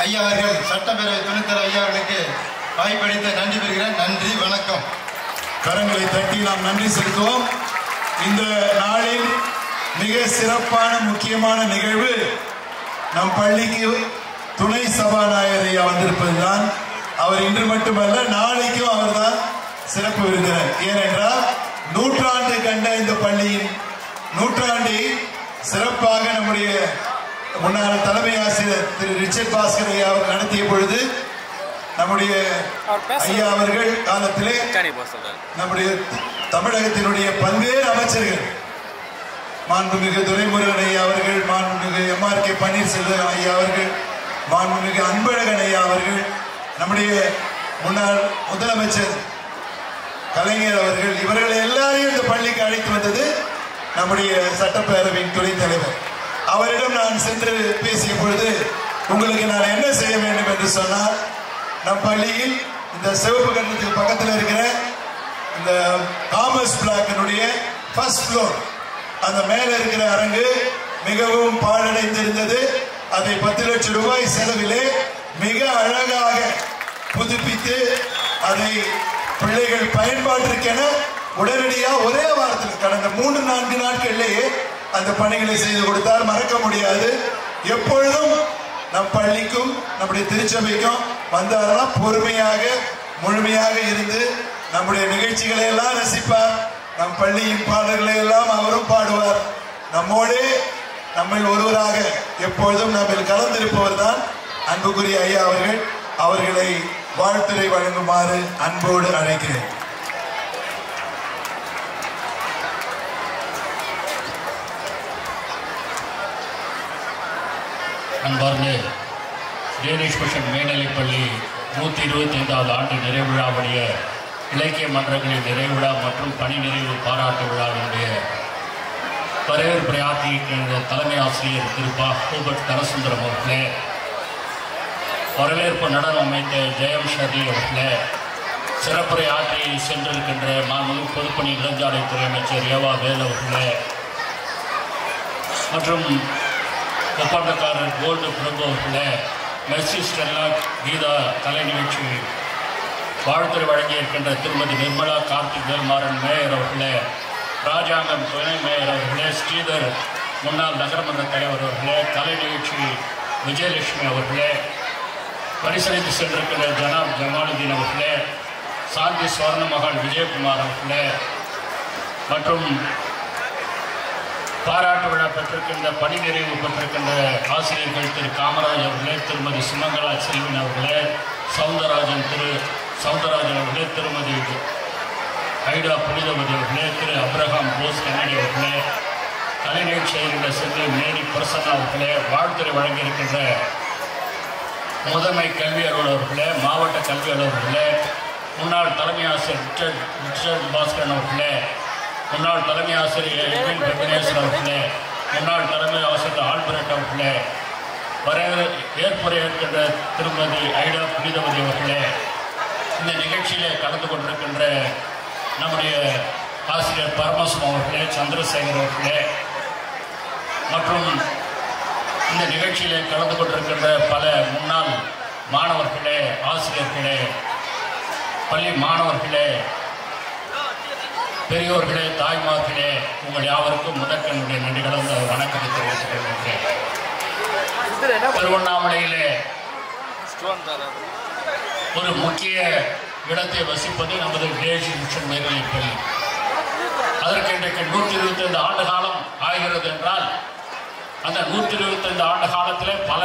ஐயா அவர்கள் சட்டப்பேரவை துணைத் தலைவர் ஐயா அவர்களுக்கு வாய்ப்பளித்த நன்றி பெறுகிறேன் நன்றி வணக்கம் கரங்களை தட்டி நாம் நன்றி செலுத்துவோம் இந்த நாளில் மிக சிறப்பான முக்கியமான நிகழ்வு நம் பள்ளிக்கு துணை சபாநாயகர் ஐயா வந்திருப்பதுதான் அவர் இன்று மட்டுமல்ல நாளைக்கும் அவர்தான் சிறப்பு விருந்தினர் ஏனென்றால் நூற்றாண்டு கண்ட இந்த பள்ளியின் நூற்றாண்டை சிறப்பாக நம்முடைய முன்னாள் தலைமை ஆசிரியர் திரு ரிச்சர்ட் பாஸ்கர் ஐயா அவர் நடத்திய பொழுது நம்முடைய ஐயா அவர்கள் காலத்திலே நம்முடைய தமிழகத்தினுடைய பல்வேறு அமைச்சர்கள் மாண்புமிகு துரைமுருகன் ஐயா அவர்கள் மாண்புமிகு எம் ஆர் கே பன்னீர்செல்வம் ஐயா அவர்கள் மாண்புமிகு அன்பழகன் ஐயா அவர்கள் நம்முடைய முன்னாள் முதலமைச்சர் கலைஞர் அவர்கள் இவர்களை எல்லாரையும் இந்த பள்ளிக்கு அழைத்து வந்தது நம்முடைய சட்டப்பேரவையின் துணைத் தலைவர் அவரிடம் நான் சென்று பேசிய பொழுது உங்களுக்கு நான் என்ன செய்ய வேண்டும் என்று சொன்னால் நம் பள்ளியில் இந்த சிவப்பு கட்டணத்துக்கு பக்கத்தில் இருக்கிற இந்த காமர்ஸ் பிளாக்கினுடைய ஃபர்ஸ்ட் ஃப்ளோர் அந்த மேல இருக்கிற அரங்கு மிகவும் பாழடைந்திருந்தது அதை பத்து லட்சம் ரூபாய் செலவிலே மிக அழகாக புதுப்பித்து அதை பிள்ளைகள் பயன்பாட்டிற்கென உடனடியாக ஒரே வாரத்தில் கடந்த மூன்று நான்கு நாட்களிலேயே அந்த பணிகளை செய்து கொடுத்தார் மறக்க முடியாது எப்பொழுதும் நம் பள்ளிக்கும் நம்முடைய திருச்சபைக்கும் வந்தாரெல்லாம் பொறுமையாக முழுமையாக இருந்து நம்முடைய நிகழ்ச்சிகளை எல்லாம் ரசிப்பார் நம் பள்ளியின் பாடல்களை எல்லாம் அவரும் பாடுவார் நம்மோடே நம்மில் ஒருவராக எப்பொழுதும் நம்மில் கலந்திருப்பவர் தான் அன்புக்குரிய ஐயா அவர்கள் அவர்களை வாழ்த்துரை வழங்குமாறு அன்போடு அழைக்கிறேன் அன்பார்ந்த டேனிஷ் மிஷன் மேல்நிலைப்பள்ளி நூற்றி இருபத்தைந்தாவது ஆண்டு நிறைவு விழாவுடைய இலக்கிய மன்றங்களின் நிறைவு விழா மற்றும் பணி நிறைவு பாராட்டு விழாவினுடைய வரவேற்புரை ஆற்றியிருக்கின்ற தலைமை ஆசிரியர் திரு பா ஹூபர்ட் கரசுந்தரம் அவர்களே வரவேற்பு நடனம் அமைத்த ஜெயம் ஷர்லி அவர்களே சிறப்புரை ஆற்றி சென்றிருக்கின்ற மாண்புமிகு பொதுப்பணி நெடுஞ்சாலைத்துறை அமைச்சர் ஏவா வேல் அவர்களே மற்றும் ஒப்பந்தக்காரர் கோல்டு பிரபு அவர்களே மெர்சி ஸ்டெல்லா கீதா கலை நிகழ்ச்சி வாழ்த்துறை வழங்கியிருக்கின்ற திருமதி நிர்மலா கார்த்திக் வேல்மாறன் மேயர் அவர்களே ராஜாங்கம் துணை மேயர் அவர்களே ஸ்ரீதர் முன்னாள் நகரமன்ற தலைவர் அவர்களே கலை நிகழ்ச்சி விஜயலட்சுமி அவர்களே பரிசளித்து சென்றிருக்கிற ஜனாப் ஜமாலுதீன் அவர்களே சாந்தி சுவர்ண மகான் விஜயகுமார் அவர்களே மற்றும் பாராட்டு விழா பெற்றிருக்கின்ற பணி நிறைவு பெற்றிருக்கின்ற ஆசிரியர்கள் திரு காமராஜ் அவர்களே திருமதி சுமங்கலா செல்வின் அவர்களே சவுந்தரராஜன் திரு சவுந்தரராஜன் அவர்களே திருமதி ஐடா புனிதவதி அவர்களே திரு அப்ரஹாம் போஸ் கண்ணடி அவர்களே கலை நிகழ்ச்சி செய்கின்ற செல்வி மேரி பிரசன்னா அவர்களே வாழ்த்துறை வழங்கியிருக்கின்ற முதன்மை கல்வி அலுவலர் அவர்களே மாவட்ட கல்வி அலுவலர் அவர்களே முன்னாள் தலைமை ஆசிரியர் ரிச்சர்ட் ரிச்சர்ட் பாஸ்கரன் அவர்களே முன்னாள் தலைமை ஆசிரியர் எல்வின் வெங்கடேசன் அவர்களே முன்னாள் தலைமை ஆசிரியர் ஆல்பரட் அவர்களே வர ஏற்புரை ஏற்கின்ற திருமதி ஐடா புனிதவதி அவர்களே இந்த நிகழ்ச்சியிலே கலந்து கொண்டிருக்கின்ற நம்முடைய ஆசிரியர் பரமசிவம் அவர்களே சந்திரசேகர் அவர்களே மற்றும் இந்த நிகழ்ச்சியிலே கலந்து கொண்டிருக்கின்ற பல முன்னாள் மாணவர்களே ஆசிரியர்களே பள்ளி மாணவர்களே பெரியோர்களே தாய்மார்களே உங்கள் யாவருக்கும் முதற்கனுடைய நன்றி கலந்த வணக்கத்தை தெரிவித்துக் கொள்கின்றேன் திருவண்ணாமலையிலே ஒரு முக்கிய இடத்தை வசிப்பது நமது தேசிய மிஷன் மேல்நிலைப் பள்ளி அதற்கு இன்றைக்கு நூற்றி இருபத்தைந்து ஆண்டு காலம் ஆகிறது என்றால் அந்த நூற்றி இருபத்தைந்து ஆண்டு காலத்திலே பல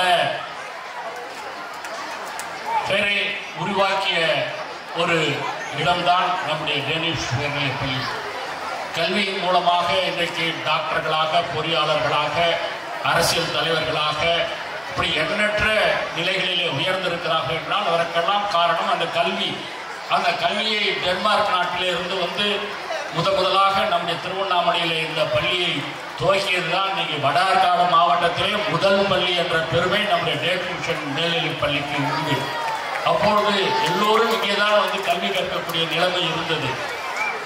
பேரை உருவாக்கிய ஒரு இடம்தான் நம்முடைய டேனிஷ் உயர்நிலைப் பள்ளி கல்வியின் மூலமாக இன்றைக்கு டாக்டர்களாக பொறியாளர்களாக அரசியல் தலைவர்களாக இப்படி எண்ணற்ற நிலைகளிலே உயர்ந்திருக்கிறார்கள் என்றால் அதற்கெல்லாம் காரணம் அந்த கல்வி அந்த கல்வியை டென்மார்க் நாட்டிலே இருந்து வந்து முத முதலாக நம்முடைய திருவண்ணாமலையிலே இந்த பள்ளியை துவக்கியது தான் இன்னைக்கு வடார்காடு மாவட்டத்திலே முதல் பள்ளி என்ற பெருமை நம்முடைய டேட் மிஷன் மேல்நிலைப் பள்ளிக்கு உண்டு அப்பொழுது எல்லோரும் இங்கே தான் வந்து கல்வி கற்கக்கூடிய நிலைமை இருந்தது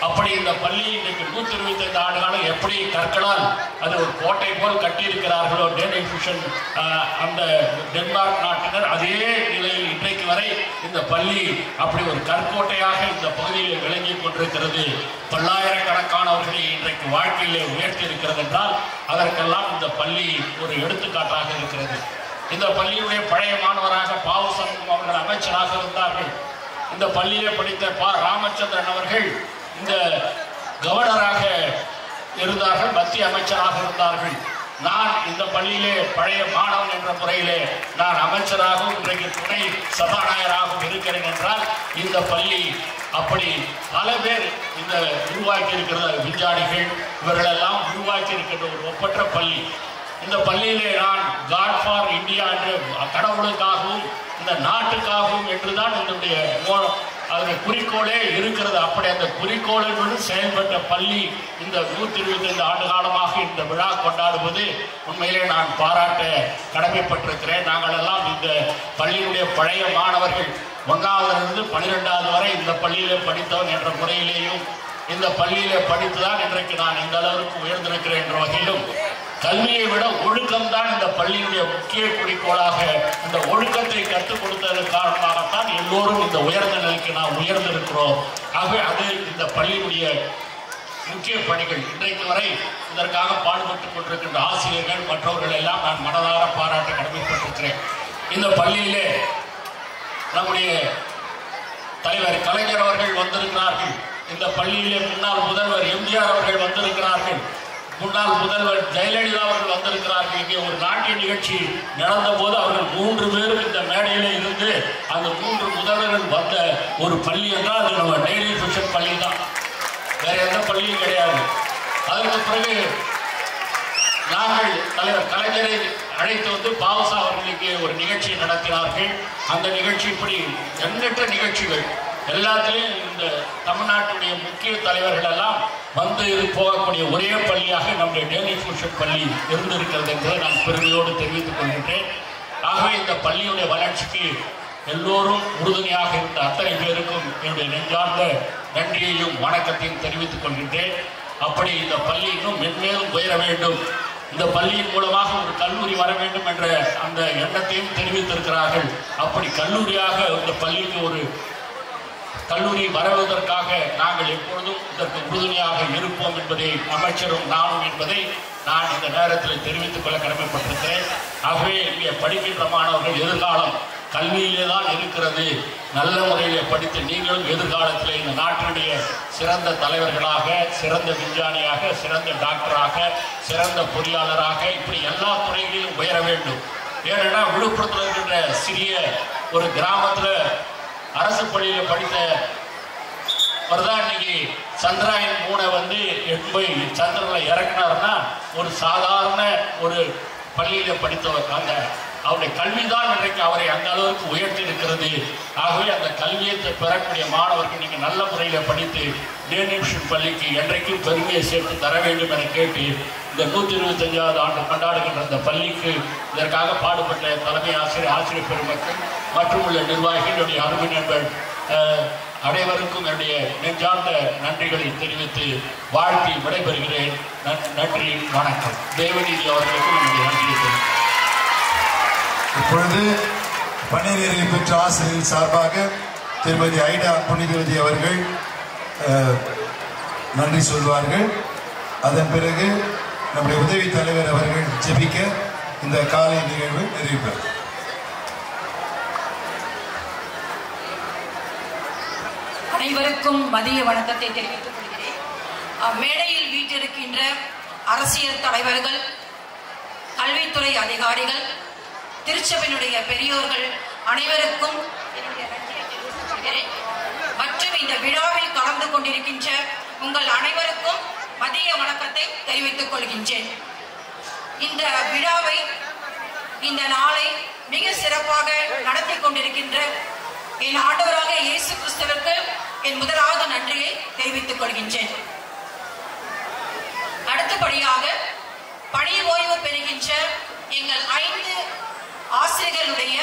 அப்படி இந்த பள்ளி இன்றைக்கு நூற்றி இருபத்தி ஐந்து ஆண்டு காலம் எப்படி கற்களால் அது ஒரு கோட்டை போல் கட்டியிருக்கிறார்களோ டேனிஷ் மிஷன் ஆஹ், அந்த டென்மார்க் நாட்டினர் அதே நிலையில் இன்றைக்கு வரை இந்த பள்ளி அப்படி ஒரு கற்கோட்டையாக இந்த பகுதியில் விளங்கி கொண்டிருக்கிறது பல்லாயிரக்கணக்கானவர்களை இன்றைக்கு வாழ்க்கையிலே உயர்த்தி இருக்கிறது என்றால் அதற்கெல்லாம் இந்த பள்ளி ஒரு எடுத்துக்காட்டாக இருக்கிறது இந்த பள்ளியுடைய பழைய மாணவராக பாவு சண்முகம் அவர்கள் அமைச்சராக இருந்தார்கள் இந்த பள்ளியிலே படித்த பா ராமச்சந்திரன் அவர்கள் இந்த கவர்னராக இருந்தார்கள் மத்திய அமைச்சராக இருந்தார்கள் நான் இந்த பள்ளியிலே பழைய மாணவன் என்ற முறையிலே நான் அமைச்சராகவும் இன்றைக்கு துணை சபாநாயகராகவும் இருக்கிறேன் என்றால் இந்த பள்ளி அப்படி பல பேர் இந்த உருவாக்கி இருக்கிற விஞ்ஞானிகள் இவர்களெல்லாம் உருவாக்கி இருக்கின்ற ஒரு ஒப்பற்ற பள்ளி இந்த பள்ளியிலே நான் காட் ஃபார் இந்தியா என்று கடவுளுக்காகவும் இந்த நாட்டுக்காகவும் என்றுதான் என்னுடைய மோ- அதனுடைய குறிக்கோளே இருக்கிறது அப்படி அந்த குறிக்கோளுடன் செயல்பட்ட பள்ளி இந்த நூற்றி இருபத்தைந்து ஆண்டு காலமாக இந்த விழா கொண்டாடுவது உண்மையிலே நான் பாராட்ட கடமைப்பட்டிருக்கிறேன் நாங்கள் எல்லாம் இந்த பள்ளியினுடைய பழைய மாணவர்கள் ஒன்றாவதிலிருந்து பன்னிரெண்டாவது வரை இந்த பள்ளியிலே படித்தவன் என்ற முறையிலேயும் இந்த பள்ளியிலே படித்துதான் இன்றைக்கு நான் இந்த அளவிற்கு உயர்ந்திருக்கிறேன் என்ற வகையிலும் கல்வியை விட ஒழுக்கம் தான் இந்த பள்ளியினுடைய முக்கிய குறிக்கோளாக இந்த ஒழுக்கத்தை கற்றுக் கொடுத்ததன் காரணமாகத்தான் எல்லோரும் இந்த உயர்ந்த நிலைக்கு நாம் உயர்ந்திருக்கிறோம் ஆகவே அது இந்த பள்ளியினுடைய முக்கிய பணிகள் இன்றைக்கு வரை இதற்காக பாடுபட்டுக் கொண்டிருக்கின்ற ஆசிரியர்கள் மற்றவர்கள் எல்லாம் நான் மனதார பாராட்ட கடமைப்பட்டிருக்கிறேன் இந்த பள்ளியிலே நம்முடைய தலைவர் கலைஞர் அவர்கள் வந்திருக்கிறார்கள் இந்த பள்ளியிலே முன்னாள் முதல்வர் எம்ஜிஆர் அவர்கள் வந்திருக்கிறார்கள் முன்னாள் முதல்வர் ஜெயலலிதா அவர்கள் வந்திருக்கிறார்கள் இங்கே ஒரு நாட்டிய நிகழ்ச்சி நடந்த போது அவர்கள் மூன்று பேரும் இந்த மேடையில இருந்து அந்த மூன்று முதல்வர்கள் வந்த ஒரு பள்ளி என்றால் அது நம்ம டெய்லி ஃபிஷன் பள்ளி தான் வேற எந்த பள்ளியும் கிடையாது அதற்கு பிறகு நாங்கள் தலைவர் கலைஞரை அழைத்து வந்து பாவசா அவர்களுக்கு ஒரு நிகழ்ச்சி நடத்தினார்கள் அந்த நிகழ்ச்சி இப்படி எண்ணற்ற நிகழ்ச்சிகள் எல்லாத்திலையும் இந்த தமிழ்நாட்டுடைய முக்கிய தலைவர்கள் எல்லாம் வந்து இது போகக்கூடிய ஒரே பள்ளியாக நம்முடைய டெல்லி ஃபுஷன் பள்ளி இருந்திருக்கிறது என்பதை நான் பெருமையோடு தெரிவித்துக் கொள்கின்றேன் ஆகவே இந்த பள்ளியுடைய வளர்ச்சிக்கு எல்லோரும் உறுதுணையாக இருந்த அத்தனை பேருக்கும் என்னுடைய நெஞ்சார்ந்த நன்றியையும் வணக்கத்தையும் தெரிவித்துக் கொள்கின்றேன் அப்படி இந்த பள்ளி இன்னும் மென்மேலும் உயர வேண்டும் இந்த பள்ளியின் மூலமாக ஒரு கல்லூரி வர வேண்டும் என்ற அந்த எண்ணத்தையும் தெரிவித்திருக்கிறார்கள் அப்படி கல்லூரியாக இந்த பள்ளிக்கு ஒரு கல்லூரி வருவதற்காக நாங்கள் எப்பொழுதும் இதற்கு உறுதுணையாக இருப்போம் என்பதை அமைச்சரும் நானும் என்பதை நான் இந்த நேரத்தில் தெரிவித்துக் கொள்ள கடமைப்பட்டிருக்கிறேன் ஆகவே இங்கே படிக்கின்ற மாணவர்கள் எதிர்காலம் கல்வியிலே தான் இருக்கிறது நல்ல முறையிலே படித்து நீங்களும் எதிர்காலத்தில் இந்த நாட்டினுடைய சிறந்த தலைவர்களாக சிறந்த விஞ்ஞானியாக சிறந்த டாக்டராக சிறந்த பொறியாளராக இப்படி எல்லா துறைகளிலும் உயர வேண்டும் ஏனென்னா விழுப்புரத்தில் இருக்கின்ற சிறிய ஒரு கிராமத்தில் அரசு பள்ளியில் படித்த அவர்தான் இன்னைக்கு சந்திராயன் மூணை வந்து எட்டு போய் சந்திரனில் இறக்குனாருன்னா ஒரு சாதாரண ஒரு பள்ளியில் படித்தவர் அந்த அவருடைய கல்விதான் இன்றைக்கு அவரை அந்த அளவுக்கு உயர்த்தி இருக்கிறது ஆகவே அந்த கல்வியை பெறக்கூடிய மாணவர்கள் நீங்கள் நல்ல முறையில் படித்து டேனிஷன் பள்ளிக்கு என்றைக்கும் பெருமையை சேர்த்து தர வேண்டும் என கேட்டு இந்த நூற்றி இருபத்தஞ்சாவது ஆண்டு கொண்டாடுகின்ற இந்த பள்ளிக்கு இதற்காக பாடுபட்ட தலைமை ஆசிரியர் ஆசிரியர் பெருமக்கள் மற்றும் உள்ள நிர்வாகிகளுடைய அருமை நண்பர் அஹ், அனைவருக்கும் என்னுடைய நெஞ்சார்ந்த நன்றிகளை தெரிவித்து வாழ்த்தி விடைபெறுகிறேன் நன்- நன்றி வணக்கம் தேவநீதி அவர்களுக்கும் என்னுடைய நன்றியை தெரிவிக்கிறேன் இப்பொழுது பணிநீரில் பெற்ற ஆசிரியர் சார்பாக திருமதி ஐடா புனிதவதி அவர்கள் அஹ், நன்றி சொல்வார்கள் அதன் பிறகு நம்முடைய உதவி தலைவர் அவர்கள் ஜெபிக்க இந்த காலை நிகழ்வு நிறைவு பெறும் அனைவருக்கும் மதிய வணக்கத்தை தெரிவித்துக் கொள்கிறேன் அஹ், மேடையில் வீற்றிருக்கின்ற அரசியல் தலைவர்கள் கல்வித்துறை அதிகாரிகள் திருச்சபையினுடைய பெரியோர்கள் அனைவருக்கும் என்னுடைய நன்றியை தெரிவித்துக் கொள்கிறேன் மற்றும் இந்த விழாவில் கலந்து கொண்டிருக்கின்ற உங்கள் அனைவருக்கும் மதிய வணக்கத்தை தெரிவித்துக் கொள்கின்றேன் இந்த விழாவை இந்த நாளை மிக சிறப்பாக நடத்தி கொண்டிருக்கின்ற என் ஆண்டவராக இயேசு கிறிஸ்துவிற்கு என் முதலாவது நன்றியை தெரிவித்துக் கொள்கின்றேன் அடுத்தபடியாக பணி ஓய்வு பெறுகின்ற எங்கள் ஐந்து ஆசிரியர்களுடைய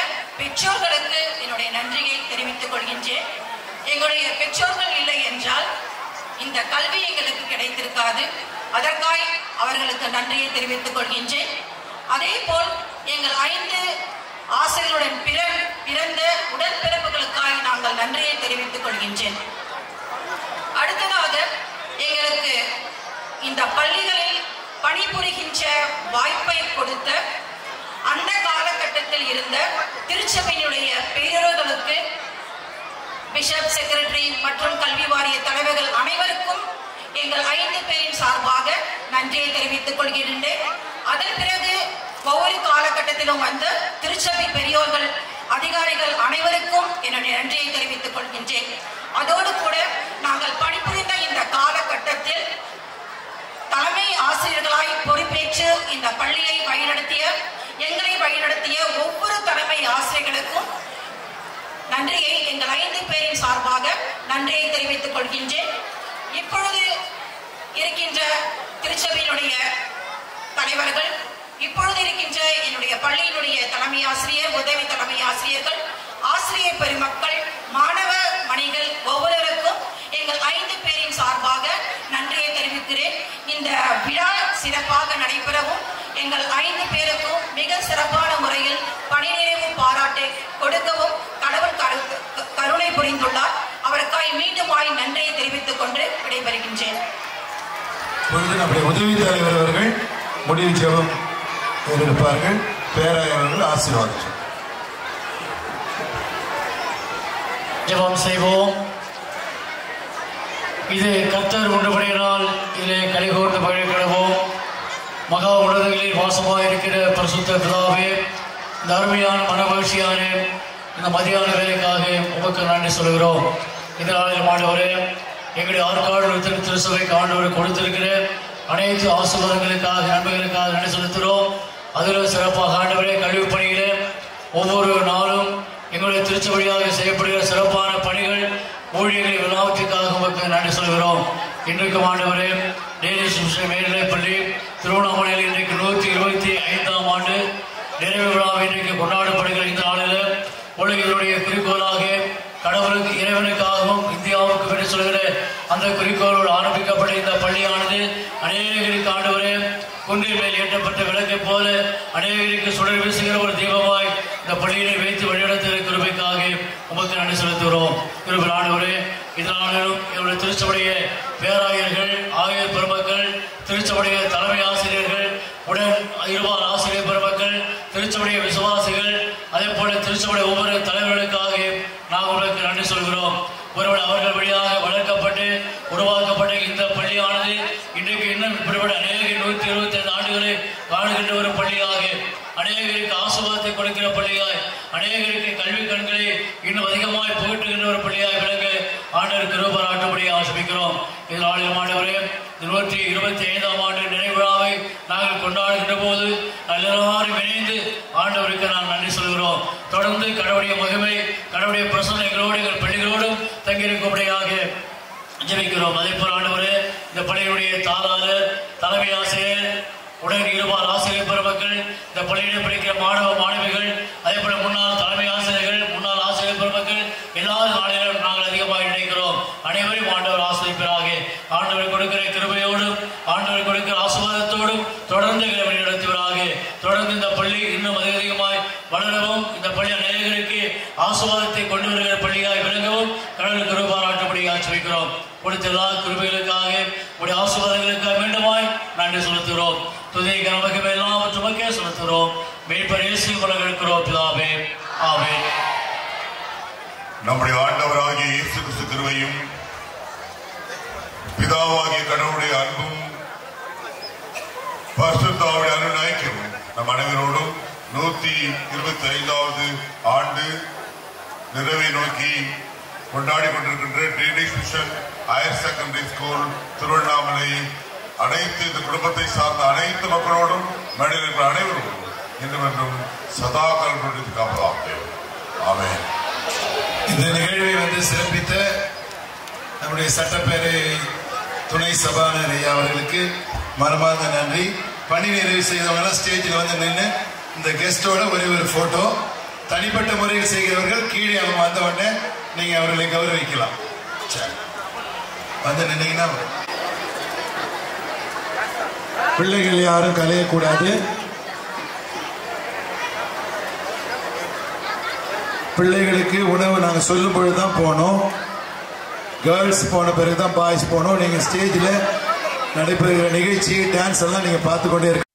பெற்றோர்களுக்கு என்னுடைய நன்றியை தெரிவித்துக் கொள்கின்றேன் எங்களுடைய பெற்றோர்கள் இல்லை என்றால் இந்த கல்வி எங்களுக்கு கிடைத்திருக்காது அதற்காய் அவர்களுக்கு நன்றியை தெரிவித்துக் கொள்கின்றேன் அதே போல் எங்கள் ஐந்து ஆசிரியர்களுடன் பிற பிறந்த உடன்பிறப்புகளுக்காய் நாங்கள் நன்றியை தெரிவித்துக் கொள்கின்றேன் அடுத்ததாக எங்களுக்கு இந்த பள்ளிகளில் பணிபுரிகின்ற வாய்ப்பை கொடுத்த அந்த காலகட்டத்தில் இருந்த திருச்சபையினுடைய பெரியோர்களுக்கு பிஷப் செக்ரட்டரி மற்றும் கல்வி வாரிய தலைவர்கள் அனைவருக்கும் எங்கள் ஐந்து பேரின் சார்பாக நன்றியை தெரிவித்துக் கொள்கின்றேன் அதன் பிறகு ஒவ்வொரு காலகட்டத்திலும் வந்த திருச்சபை பெரியோர்கள் அதிகாரிகள் அனைவருக்கும் என்னுடைய நன்றியை தெரிவித்துக் கொள்கின்றேன் அதோடு கூட நாங்கள் பணிபுரிந்த இந்த காலகட்டத்தில் தலைமை ஆசிரியர்களாய் பொறுப்பேற்று இந்த பள்ளியை வழிநடத்திய எங்களை வழிநடத்திய ஒவ்வொரு தலைமை ஆசிரியர்களுக்கும் நன்றியை எங்கள் ஐந்து பேரின் சார்பாக நன்றியை தெரிவித்துக் கொள்கின்றேன் இப்பொழுது இருக்கின்ற திருச்சபையினுடைய தலைவர்கள் இப்பொழுது இருக்கின்ற என்னுடைய பள்ளியினுடைய தலைமை ஆசிரியர் உதவி தலைமை ஆசிரியர்கள் ஆசிரியர் பெருமக்கள் மாணவ மணிகள் ஒவ்வொருவருக்கும் எங்கள் ஐந்து பேரின் சார்பாக நன்றியை தெரிவிக்கிறேன் இந்த விழா சிறப்பாக நடைபெறவும் எங்கள் ஐந்து பேருக்கும் மிக சிறப்பான முறையில் பணி நிறைவு பாராட்டு கொடுக்கவும் கடவுள் கரு- கருணை புரிந்துள்ளார் அவருக்காய் மீண்டுமாய் நன்றியை தெரிவித்துக் கொண்டு விடைபெறுகின்றேன் இப்பொழுது நம்முடைய உதவி தலைவர் அவர்கள் முடிவு ஜெபம் இருப்பார்கள் பேராயர் அவர்கள் ஆசீர்வாதம் சொல்லுவார். ஜெபம் செய்வோம் இது கர்த்தர் உண்டுபடியினால் இதிலே கலிகூர்ந்து மகிழ்கிடவோம் மகா உலகங்களில் வாசமாக இருக்கிற பரிசுத்த பிதாவே இந்த அருமையான மனமகிழ்ச்சியான இந்த மதியான வேலைக்காக உமக்கு நன்றி சொல்கிறோம் இந்த நாளில் ஆண்டவரே எங்களுடைய ஆற்காடு திரு திருசபைக்கு ஆண்டவர் கொடுத்திருக்கிற அனைத்து ஆசீர்வாதங்களுக்காக நன்மைகளுக்காக நன்றி செலுத்துகிறோம் அதிலும் சிறப்பாக ஆண்டவரே கல்வி பணியிலே ஒவ்வொரு நாளும் எங்களுடைய திருச்சபடியாக செய்யப்படுகிற சிறப்பான பணிகள் ஊழியர்கள் எல்லாவற்றுக்காக உமக்கு நன்றி சொல்கிறோம் இன்றைக்கு ஆண்டவரே டேனிஷ் முஸ்லிம் மேல்நிலைப் பள்ளி திருவண்ணாமலையில் இன்றைக்கு நூற்றி இருபத்தி ஐந்தாம் ஆண்டு நிறைவு விழா இன்றைக்கு கொண்டாடப்படுகிற இந்த நாளில் உலகினுடைய குறிக்கோளாக கடவுளுக்கு இறைவனுக்காகவும் இந்தியாவுக்கு விட்டு சொல்கிற அந்த குறிக்கோளோடு ஆரம்பிக்கப்பட்ட இந்த பள்ளியானது அநேகருக்கு ஆண்டவரே குன்றின் மேல் ஏற்றப்பட்ட விளக்கை போல அநேகருக்கு சுடர் வீசுகிற ஒரு தீபமாய் இந்த பள்ளியினை வைத்து வழிநடத்துகிற கிருபைக்காக உமக்கு நன்றி செலுத்துகிறோம் கிருபை ஆண்டவரே இதனாலும் எங்களுடைய திருச்சபடைய பேராயர்கள் ஆயர் பெருமக்கள் திருச்சபடைய தலைமை ஆசிரியர்கள் உடன் இருபால் ஆசிரியர் பெருமக்கள் திருச்சபடைய விசுவாசிகள் அதே போல திருச்சபடைய ஒவ்வொரு தலைவர்களுக்காக நாங்கள் உங்களுக்கு நன்றி சொல்கிறோம் ஒருவர் அவர்கள் வழியாக வளர்க்கப்பட்டு உருவாக்கப்பட்ட இந்த பள்ளியானது இன்றைக்கு இன்னும் இப்படிப்பட்ட அநேக நூற்றி இருபத்தி ஐந்து ஆண்டுகளை வாழ்கின்ற ஒரு பள்ளியாக அநேகருக்கு ஆசுவாதத்தை கொடுக்கிற பள்ளியாய் அநேகருக்கு கல்வி கண்களை இன்னும் அதிகமாய் புகட்டுகின்ற ஒரு பள்ளியாய் விளங்க ஆண்டவர் கிருபராட்டும்படி ஆசிரிக்கிறோம் இதில் ஆளும் ஆண்டவரே நூற்றி இருபத்தி ஐந்தாம் ஆண்டு நிறைவு விழாவை நாங்கள் கொண்டாடுகின்ற போது எல்லாரும் இணைந்து ஆண்டவருக்கு நாம் நன்றி சொல்கிறோம் தொடர்ந்து கடவுளுடைய மகிமை கடவுளுடைய பிரசன்னம் எங்களோடு எங்கள் பள்ளிகளோடும் தங்கியிருக்கும்படியாக ஜெபிக்கிறோம் அதே போல ஆண்டவரே இந்த பள்ளியினுடைய தாளாளர் தலைமை ஆசிரியர் உடன் இருபால் ஆசிரியர் பெருமக்கள் இந்த பள்ளியிலே படிக்கிற மாணவ மாணவிகள் அதே போல முன்னாள் தலைமை ஆசிரியர்கள் முன்னாள் ஆசிரியர் பெருமக்கள் எல்லாரும் நாளிலும் நாங்கள் அதிகமாக நினைக்கிறோம் அனைவரும் ஆண்டவர் ஆசிரியப்பராக ஆண்டவர் கொடுக்கிற கிருபையோடும் ஆண்டவர் கொடுக்கிற ஆசீர்வாதத்தோடும் தொடர்ந்து எங்களை வழிநடத்துவராக தொடர்ந்து இந்த பள்ளி இன்னும் அதிக அதிகமாய் வளரவும் இந்த பள்ளி அநேகருக்கு ஆசீர்வாதத்தை கொண்டு வருகிற பள்ளியாய் விளங்கவும் கடவுள் கிருபாராட்டும்படி ஆச்சரிக்கிறோம் கொடுத்த எல்லா கிருபைகளுக்காக உடைய ஆசீர்வாதங்களுக்காக மீண்டுமாய் நன்றி செலுத்துகிறோம் துதை கனமகம் எல்லாவற்றுமக்கே செலுத்துகிறோம் மேற்பர் இயேசு உலக இருக்கிறோம் பிதாவே ஆவே நம்முடைய ஆண்டவராகிய இயேசு கிறிஸ்து கிருபையும் பிதாவாகிய கடவுளுடைய அன்பும் பரிசுத்தாவுடைய அருநாய்க்கும் நம் அனைவரோடும் நூத்தி இருபத்தி ஐந்தாவது ஆண்டு நிறைவை நோக்கி கொண்டாடி கொண்டிருக்கின்ற Danish mission higher secondary school Tiruvannamalai அனைத்து இந்த குடும்பத்தை சார்ந்த அனைத்து மக்களோடும் மேடையில் இருக்கிற அனைவரும் இன்றும் என்றும் சதா காலம் காப்பதாக ஆமென் இந்த நிகழ்வை வந்து சிறப்பித்த நம்முடைய சட்டப்பேரவை துணை சபாநாயகர் ஐயா அவர்களுக்கு மனமார்ந்த நன்றி பணி நிறைவு செய்தவங்க ஸ்டேஜில் வந்து நின்று இந்த கெஸ்டோட ஒரே ஒரு போட்டோ தனிப்பட்ட முறையில் செய்கிறவர்கள் கீழே அவங்க வந்த உடனே நீங்க அவர்களை கௌரவிக்கலாம் சரி வந்து நின்னீங்கன்னா பிள்ளைகள் யாரும் கலையக்கூடாது பிள்ளைகளுக்கு உணவு நாங்கள் சொல்லும் பொழுது தான் போனோம் கேர்ள்ஸ் போன பிறகு தான் பாய்ஸ் போனோம் நீங்கள் ஸ்டேஜில் நடைபெறுகிற நிகழ்ச்சி டான்ஸ் எல்லாம் நீங்கள் பார்த்து கொண்டே இருக்க